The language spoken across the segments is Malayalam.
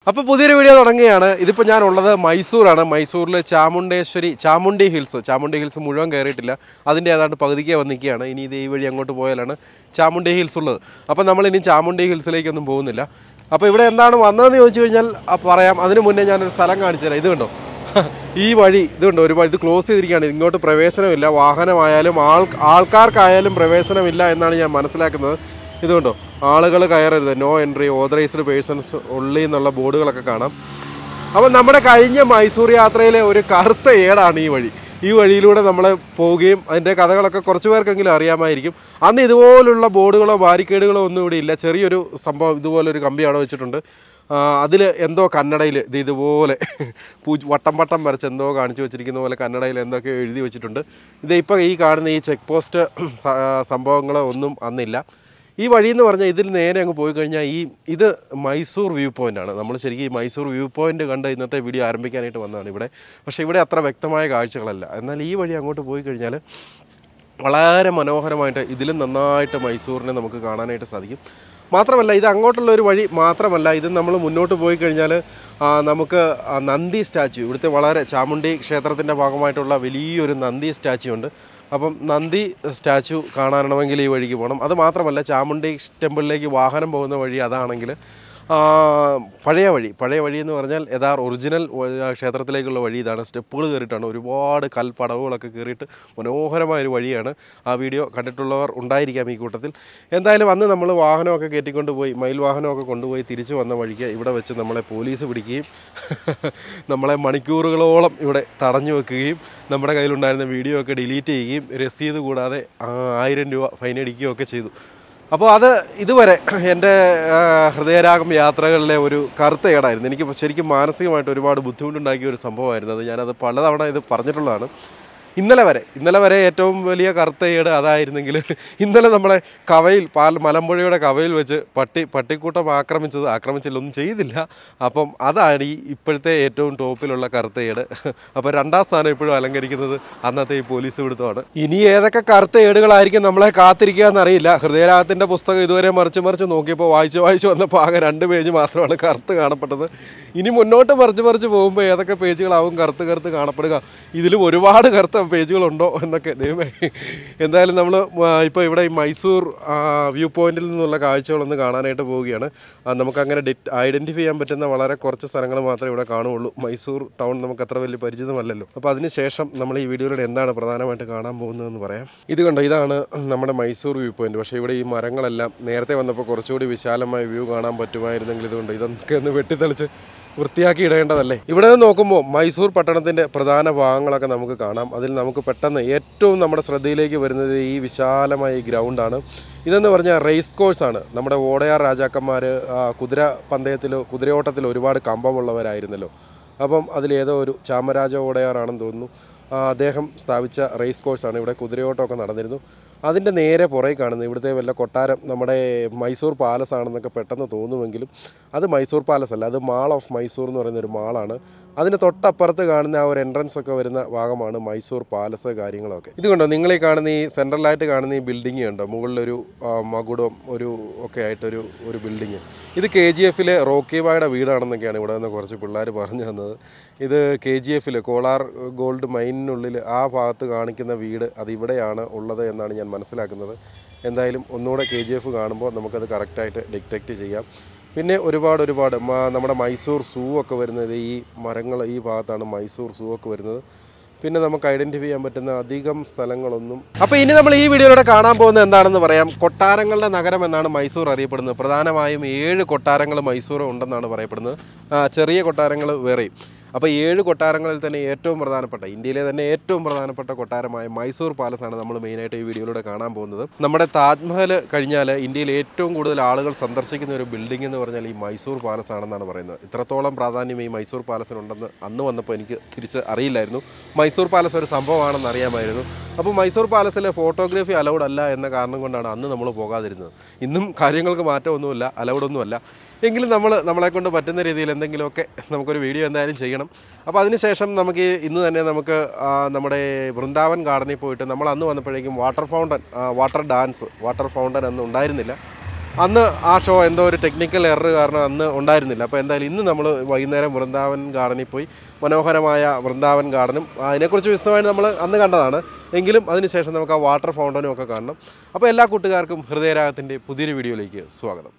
അപ്പോൾ പുതിയൊരു വീഡിയോ തുടങ്ങുകയാണ് ഇതിപ്പോൾ ഞാൻ ഉള്ളത് മൈസൂരാണ് മൈസൂരിൽ ചാമുണ്ടേശ്വരി ചാമുണ്ടി ഹിൽസ് ചാമുണ്ടി ഹിൽസ് മുഴുവൻ കയറിയിട്ടില്ല അതിൻ്റെ ഏതാണ്ട് പകുതിക്കേ വന്നിരിക്കുകയാണ് ഇനി ഇത് ഈ വഴി അങ്ങോട്ട് പോയാലാണ് ചാമുണ്ടി ഹിൽസ് ഉള്ളത് അപ്പോൾ നമ്മൾ ഇനി ചാമുണ്ടി ഹിൽസിലേക്കൊന്നും പോകുന്നില്ല അപ്പോൾ ഇവിടെ എന്താണ് വന്നതെന്ന് ചോദിച്ചു കഴിഞ്ഞാൽ ആ പറയാം അതിന് മുന്നേ ഞാനൊരു സ്ഥലം കാണിച്ചു തരാം ഇത് കണ്ടോ ഈ വഴി ഇതുണ്ട് ഒരുപാട് ഇത് ക്ലോസ് ചെയ്തിരിക്കുകയാണ് ഇങ്ങോട്ട് പ്രവേശനമില്ല വാഹനമായാലും ആൾ ആൾക്കാർക്കായാലും പ്രവേശനമില്ല എന്നാണ് ഞാൻ മനസ്സിലാക്കുന്നത് ഇതുകൊണ്ടോ ആളുകൾ കയറരുത് നോ എൻട്രി ഓതറൈസ്ഡ് പേഴ്സൺസ് ഉള്ളി എന്നുള്ള ബോർഡുകളൊക്കെ കാണാം അപ്പം നമ്മുടെ കഴിഞ്ഞ മൈസൂർ യാത്രയിലെ ഒരു കറുത്ത ഏടാണ് ഈ വഴി ഈ വഴിയിലൂടെ നമ്മൾ പോവുകയും അതിൻ്റെ കഥകളൊക്കെ കുറച്ച് പേർക്കെങ്കിലും അറിയാമായിരിക്കും അന്ന് ഇതുപോലുള്ള ബോർഡുകളോ ബാരിക്കേഡുകളോ ഒന്നും ഇവിടെ ഇല്ല ചെറിയൊരു സംഭവം ഇതുപോലൊരു കമ്പി അവിടെ വെച്ചിട്ടുണ്ട് അതിൽ എന്തോ കന്നഡയിൽ ഇത് ഇതുപോലെ പൂ വട്ടം വട്ടം വരച്ച് എന്തോ കാണിച്ചു വെച്ചിരിക്കുന്ന പോലെ കന്നഡയിൽ എന്തൊക്കെ എഴുതി വെച്ചിട്ടുണ്ട് ഇത് ഇപ്പോൾ ഈ കാണുന്ന ഈ ചെക്ക് പോസ്റ്റ് സംഭവങ്ങളോ ഒന്നും അന്നില്ല ഈ വഴി എന്ന് പറഞ്ഞാൽ ഇതിൽ നേരെ അങ്ങ് പോയി കഴിഞ്ഞാൽ ഈ ഇത് മൈസൂർ വ്യൂ പോയിൻ്റ് ആണ് നമ്മൾ ശരിക്കും ഈ മൈസൂർ വ്യൂ പോയിൻ്റ് കണ്ട് ഇന്നത്തെ വീഡിയോ ആരംഭിക്കാനായിട്ട് വന്നതാണ് ഇവിടെ പക്ഷേ ഇവിടെ അത്ര വ്യക്തമായ കാഴ്ചകളല്ല എന്നാൽ ഈ വഴി അങ്ങോട്ട് പോയി കഴിഞ്ഞാൽ വളരെ മനോഹരമായിട്ട് ഇതിലും നന്നായിട്ട് മൈസൂരിനെ നമുക്ക് കാണാനായിട്ട് സാധിക്കും മാത്രമല്ല ഇത് അങ്ങോട്ടുള്ള ഒരു വഴി മാത്രമല്ല ഇത് നമ്മൾ മുന്നോട്ട് പോയി കഴിഞ്ഞാൽ ആ, നമുക്ക് ആ നന്ദി സ്റ്റാച്യു ഇവിടുത്തെ വളരെ ചാമുണ്ടി ക്ഷേത്രത്തിൻ്റെ ഭാഗമായിട്ടുള്ള വലിയൊരു നന്ദി സ്റ്റാച്യു ഉണ്ട് അപ്പം നന്ദി സ്റ്റാച്യു കാണണമെങ്കിൽ ഈ വഴിക്ക് പോകണം അത് മാത്രമല്ല ചാമുണ്ടി ടെമ്പിളിലേക്ക് വാഹനം പോകുന്ന വഴി അതാണെങ്കിൽ ആ, പഴയ വഴി പഴയ വഴി എന്ന് പറഞ്ഞാൽ യഥാർ ഒറിജിനൽ വ- ക്ഷേത്രത്തിലേക്കുള്ള വഴി ഇതാണ് സ്റ്റെപ്പുകൾ കയറിയിട്ടാണ് ഒരുപാട് കൽപ്പടവുകളൊക്കെ കയറിയിട്ട് മനോഹരമായ ഒരു വഴിയാണ് ആ വീഡിയോ കണ്ടിട്ടുള്ളവർ ഉണ്ടായിരിക്കാം ഈ കൂട്ടത്തിൽ എന്തായാലും അന്ന് നമ്മൾ വാഹനമൊക്കെ കയറ്റിക്കൊണ്ട് പോയി മയിൽ വാഹനമൊക്കെ കൊണ്ടുപോയി തിരിച്ചു വന്ന വഴിക്ക് ഇവിടെ വെച്ച് നമ്മളെ പോലീസ് പിടിക്കുകയും നമ്മളെ മണിക്കൂറുകളോളം ഇവിടെ തടഞ്ഞു വെക്കുകയും നമ്മുടെ കയ്യിലുണ്ടായിരുന്ന വീഡിയോ ഒക്കെ ഡിലീറ്റ് ചെയ്യുകയും രസീത് കൂടാതെ ആ, ആയിരം രൂപ ഫൈൻ അടിക്കുകയും ഒക്കെ ചെയ്തു അപ്പോൾ അത് ഇതുവരെ എൻ്റെ ആ, ഹൃദയരാഗം യാത്രകളിലെ ഒരു കറുത്ത ഏടായിരുന്നു എനിക്ക് ശരിക്കും മാനസികമായിട്ട് ഒരുപാട് ബുദ്ധിമുട്ടുണ്ടാക്കിയ ഒരു സംഭവമായിരുന്നു അത് ഞാനത് പലതവണ ഇത് പറഞ്ഞിട്ടുള്ളതാണ് ഇന്നലെ വരെ ഇന്നലെ വരെ ഏറ്റവും വലിയ കറുത്ത ഏട് അതായിരുന്നെങ്കിൽ ഇന്നലെ നമ്മളെ കവയിൽ പാൽ മലമ്പുഴയുടെ കവയിൽ വെച്ച് പട്ടി പട്ടിക്കൂട്ടം ആക്രമിച്ചത് ആക്രമിച്ചില്ല ഒന്നും ചെയ്തില്ല അപ്പം അതാണ് ഈ ഇപ്പോഴത്തെ ഏറ്റവും ടോപ്പിലുള്ള കറുത്ത ഏട് അപ്പോൾ രണ്ടാം സ്ഥാനം ഇപ്പോഴും അലങ്കരിക്കുന്നത് അന്നത്തെ ഈ പോലീസ് പിടുത്തമാണ് ഇനി ഏതൊക്കെ കറുത്ത ഏടുകളായിരിക്കും നമ്മളെ കാത്തിരിക്കുക എന്നറിയില്ല ഹൃദയരാഗത്തിൻ്റെ പുസ്തകം ഇതുവരെ മറിച്ച് മറിച്ച് നോക്കിയപ്പോൾ വായിച്ച് വായിച്ച് വന്നപ്പോൾ ആകെ രണ്ട് പേജ് മാത്രമാണ് കറുത്ത് കാണപ്പെട്ടത് ഇനി മുന്നോട്ട് മറിച്ച് മറിച്ച് പോകുമ്പോൾ ഏതൊക്കെ പേജുകളാവും കറുത്ത് കറുത്ത് കാണപ്പെടുക ഇതിലും ഒരുപാട് കറുത്ത പേജുകളുണ്ടോ എന്നൊക്കെ ദൈവമേ എന്തായാലും നമ്മൾ ഇപ്പോൾ ഇവിടെ ഈ മൈസൂർ ആ, വ്യൂ പോയിന്റിൽ നിന്നുള്ള കാഴ്ചകളൊന്ന് കാണാനായിട്ട് പോവുകയാണ് ആ, നമുക്കങ്ങനെ ഡിറ്റ് ഐഡൻറ്റിഫൈ ചെയ്യാൻ പറ്റുന്ന വളരെ കുറച്ച് സ്ഥലങ്ങൾ മാത്രമേ ഇവിടെ കാണുകയുള്ളൂ മൈസൂർ ടൗൺ നമുക്ക് അത്ര വലിയ പരിചിതമല്ലല്ലോ അപ്പോൾ അതിനുശേഷം നമ്മൾ ഈ വീഡിയോയിലൂടെ എന്താണ് പ്രധാനമായിട്ട് കാണാൻ പോകുന്നതെന്ന് പറയാം ഇത് കണ്ടോ ഇതാണ് നമ്മുടെ മൈസൂർ വ്യൂ പോയിന്റ് പക്ഷേ ഇവിടെ ഈ മരങ്ങളെല്ലാം നേരത്തെ വന്നപ്പോൾ കുറച്ചുകൂടി വിശാലമായ വ്യൂ കാണാൻ പറ്റുമായിരുന്നെങ്കിൽ ഇതുകൊണ്ട് ഇതൊക്കെ ഒന്ന് വെട്ടിത്തെളിച്ച് വൃത്തിയാക്കി ഇടേണ്ടതല്ലേ ഇവിടെ നിന്ന് നോക്കുമ്പോൾ മൈസൂർ പട്ടണത്തിൻ്റെ പ്രധാന ഭാഗങ്ങളൊക്കെ നമുക്ക് കാണാം അതിൽ നമുക്ക് പെട്ടെന്ന് ഏറ്റവും നമ്മുടെ ശ്രദ്ധയിലേക്ക് വരുന്നത് ഈ വിശാലമായ ഈ ഗ്രൗണ്ടാണ് ഇതെന്ന് പറഞ്ഞാൽ റേസ് കോഴ്സാണ് നമ്മുടെ ഓടയാർ രാജാക്കന്മാർ കുതിര പന്തയത്തിലോ കുതിരയോട്ടത്തിലോ ഒരുപാട് കമ്പമുള്ളവരായിരുന്നല്ലോ അപ്പം അതിലേതോ ഒരു ചാമരാജ ഓടയാറാണെന്ന് തോന്നുന്നു ആ, അദ്ദേഹം സ്ഥാപിച്ച റേസ് കോഴ്സാണ് ഇവിടെ കുതിരയോട്ടമൊക്കെ നടന്നിരുന്നു അതിൻ്റെ നേരെ പുറകെ കാണുന്നത് ഇവിടുത്തെ വല്ല കൊട്ടാരം നമ്മുടെ മൈസൂർ പാലസ് ആണെന്നൊക്കെ പെട്ടെന്ന് തോന്നുമെങ്കിലും അത് മൈസൂർ പാലസ് അല്ല അത് മാൾ ഓഫ് മൈസൂർ എന്ന് പറയുന്ന ഒരു മാളാണ് അതിന് തൊട്ടപ്പുറത്ത് കാണുന്ന ആ ഒരു എൻട്രൻസ് ഒക്കെ വരുന്ന ഭാഗമാണ് മൈസൂർ പാലസ് കാര്യങ്ങളൊക്കെ ഇത് കണ്ടോ നിങ്ങൾ ഈ കാണുന്ന ഈ സെൻട്രലായിട്ട് കാണുന്ന ഈ ബിൽഡിംഗ് കണ്ടോ മുകളിലൊരു ആ, മകുടം ഒരു ഒക്കെ ആയിട്ടൊരു ഒരു ബിൽഡിങ് ഇത് കെ ജി എഫിലെ റോക്കി ബായുടെ വീടാണെന്നൊക്കെയാണ് ഇവിടെ നിന്ന് കുറച്ച് പിള്ളേർ പറഞ്ഞു തന്നത് ഇത് കെ ജി എഫിൽ കോളാർ ഗോൾഡ് മൈനിനുള്ളിൽ ആ ഭാഗത്ത് കാണിക്കുന്ന വീട് അത് ഇവിടെയാണ് ഉള്ളത് എന്നാണ് ഞാൻ മനസ്സിലാക്കുന്നത് എന്തായാലും ഒന്നുകൂടെ കെ ജി എഫ് കാണുമ്പോൾ നമുക്കത് കറക്റ്റായിട്ട് ഡിറ്റക്റ്റ് ചെയ്യാം പിന്നെ ഒരുപാട് ഒരുപാട് മ- നമ്മുടെ മൈസൂർ സൂ ഒക്കെ വരുന്നത് ഈ മരങ്ങൾ ഈ ഭാഗത്താണ് മൈസൂർ സൂ ഒക്കെ വരുന്നത് പിന്നെ നമുക്ക് ഐഡൻറ്റിഫൈ ചെയ്യാൻ പറ്റുന്ന അധികം സ്ഥലങ്ങളൊന്നും അപ്പോൾ ഇനി നമ്മൾ ഈ വീഡിയോയിലൂടെ കാണാൻ പോകുന്നത് എന്താണെന്ന് പറയാം കൊട്ടാരങ്ങളുടെ നഗരം എന്നാണ് മൈസൂർ അറിയപ്പെടുന്നത് പ്രധാനമായും ഏഴ് കൊട്ടാരങ്ങൾ മൈസൂർ ഉണ്ടെന്നാണ് പറയപ്പെടുന്നത് ആ, ചെറിയ കൊട്ടാരങ്ങൾ വേറെയും അപ്പോൾ ഏഴ് കൊട്ടാരങ്ങളിൽ തന്നെ ഏറ്റവും പ്രധാനപ്പെട്ട ഇന്ത്യയിലെ തന്നെ ഏറ്റവും പ്രധാനപ്പെട്ട കൊട്ടാരമായ മൈസൂർ പാലസ് ആണ് നമ്മൾ മെയിനായിട്ട് ഈ വീഡിയോയിലൂടെ കാണാൻ പോകുന്നത് നമ്മുടെ താജ്മഹൽ കഴിഞ്ഞാൽ ഇന്ത്യയിൽ ഏറ്റവും കൂടുതൽ ആളുകൾ സന്ദർശിക്കുന്ന ഒരു ബിൽഡിംഗ് എന്ന് പറഞ്ഞാൽ ഈ മൈസൂർ പാലസ് ആണെന്നാണ് പറയുന്നത് ഇത്രത്തോളം പ്രാധാന്യം ഈ മൈസൂർ പാലസിനുണ്ടെന്ന് അന്ന് വന്നപ്പോൾ എനിക്ക് തിരിച്ച് അറിയില്ലായിരുന്നു മൈസൂർ പാലസ് ഒരു സംഭവമാണെന്ന് അറിയാമായിരുന്നു അപ്പോൾ മൈസൂർ പാലസിലെ ഫോട്ടോഗ്രാഫി അലൗഡ് അല്ല എന്ന കാരണം കൊണ്ടാണ് അന്ന് നമ്മൾ പോകാതിരുന്നത് ഇന്നും കാര്യങ്ങൾക്ക് മാറ്റമൊന്നുമില്ല അലൗഡ് ഒന്നുമല്ല എങ്കിലും നമ്മൾ നമ്മളെ കൊണ്ട് പറ്റുന്ന രീതിയിൽ എന്തെങ്കിലുമൊക്കെ നമുക്കൊരു വീഡിയോ എന്തായാലും ചെയ്യണം അപ്പോൾ അതിനുശേഷം നമുക്ക് ഈ ഇന്ന് തന്നെ നമുക്ക് ആ, നമ്മുടെ വൃന്ദാവൻ ഗാർഡനിൽ പോയിട്ട് നമ്മൾ അന്ന് വന്നപ്പോഴേക്കും water fountain water dance water fountain അന്ന് ഉണ്ടായിരുന്നില്ല അന്ന് ആ ഷോ എന്തോ ഒരു ടെക്നിക്കൽ എറർ കാരണം അന്ന് ഉണ്ടായിരുന്നില്ല അപ്പോൾ എന്തായാലും ഇന്ന് നമ്മൾ വൈകുന്നേരം വൃന്ദാവൻ ഗാർഡനിൽ പോയി മനോഹരമായ വൃന്ദാവൻ ഗാർഡനും അതിനെക്കുറിച്ച് വിശദമായിട്ട് നമ്മൾ അന്ന് കണ്ടതാണ് എങ്കിലും അതിനുശേഷം നമുക്ക് ആ വാട്ടർ ഫൗണ്ടനും ഒക്കെ കാണണം അപ്പോൾ എല്ലാ കൂട്ടുകാർക്കും ഹൃദയരാഗത്തിൻ്റെ പുതിയൊരു വീഡിയോയിലേക്ക് സ്വാഗതം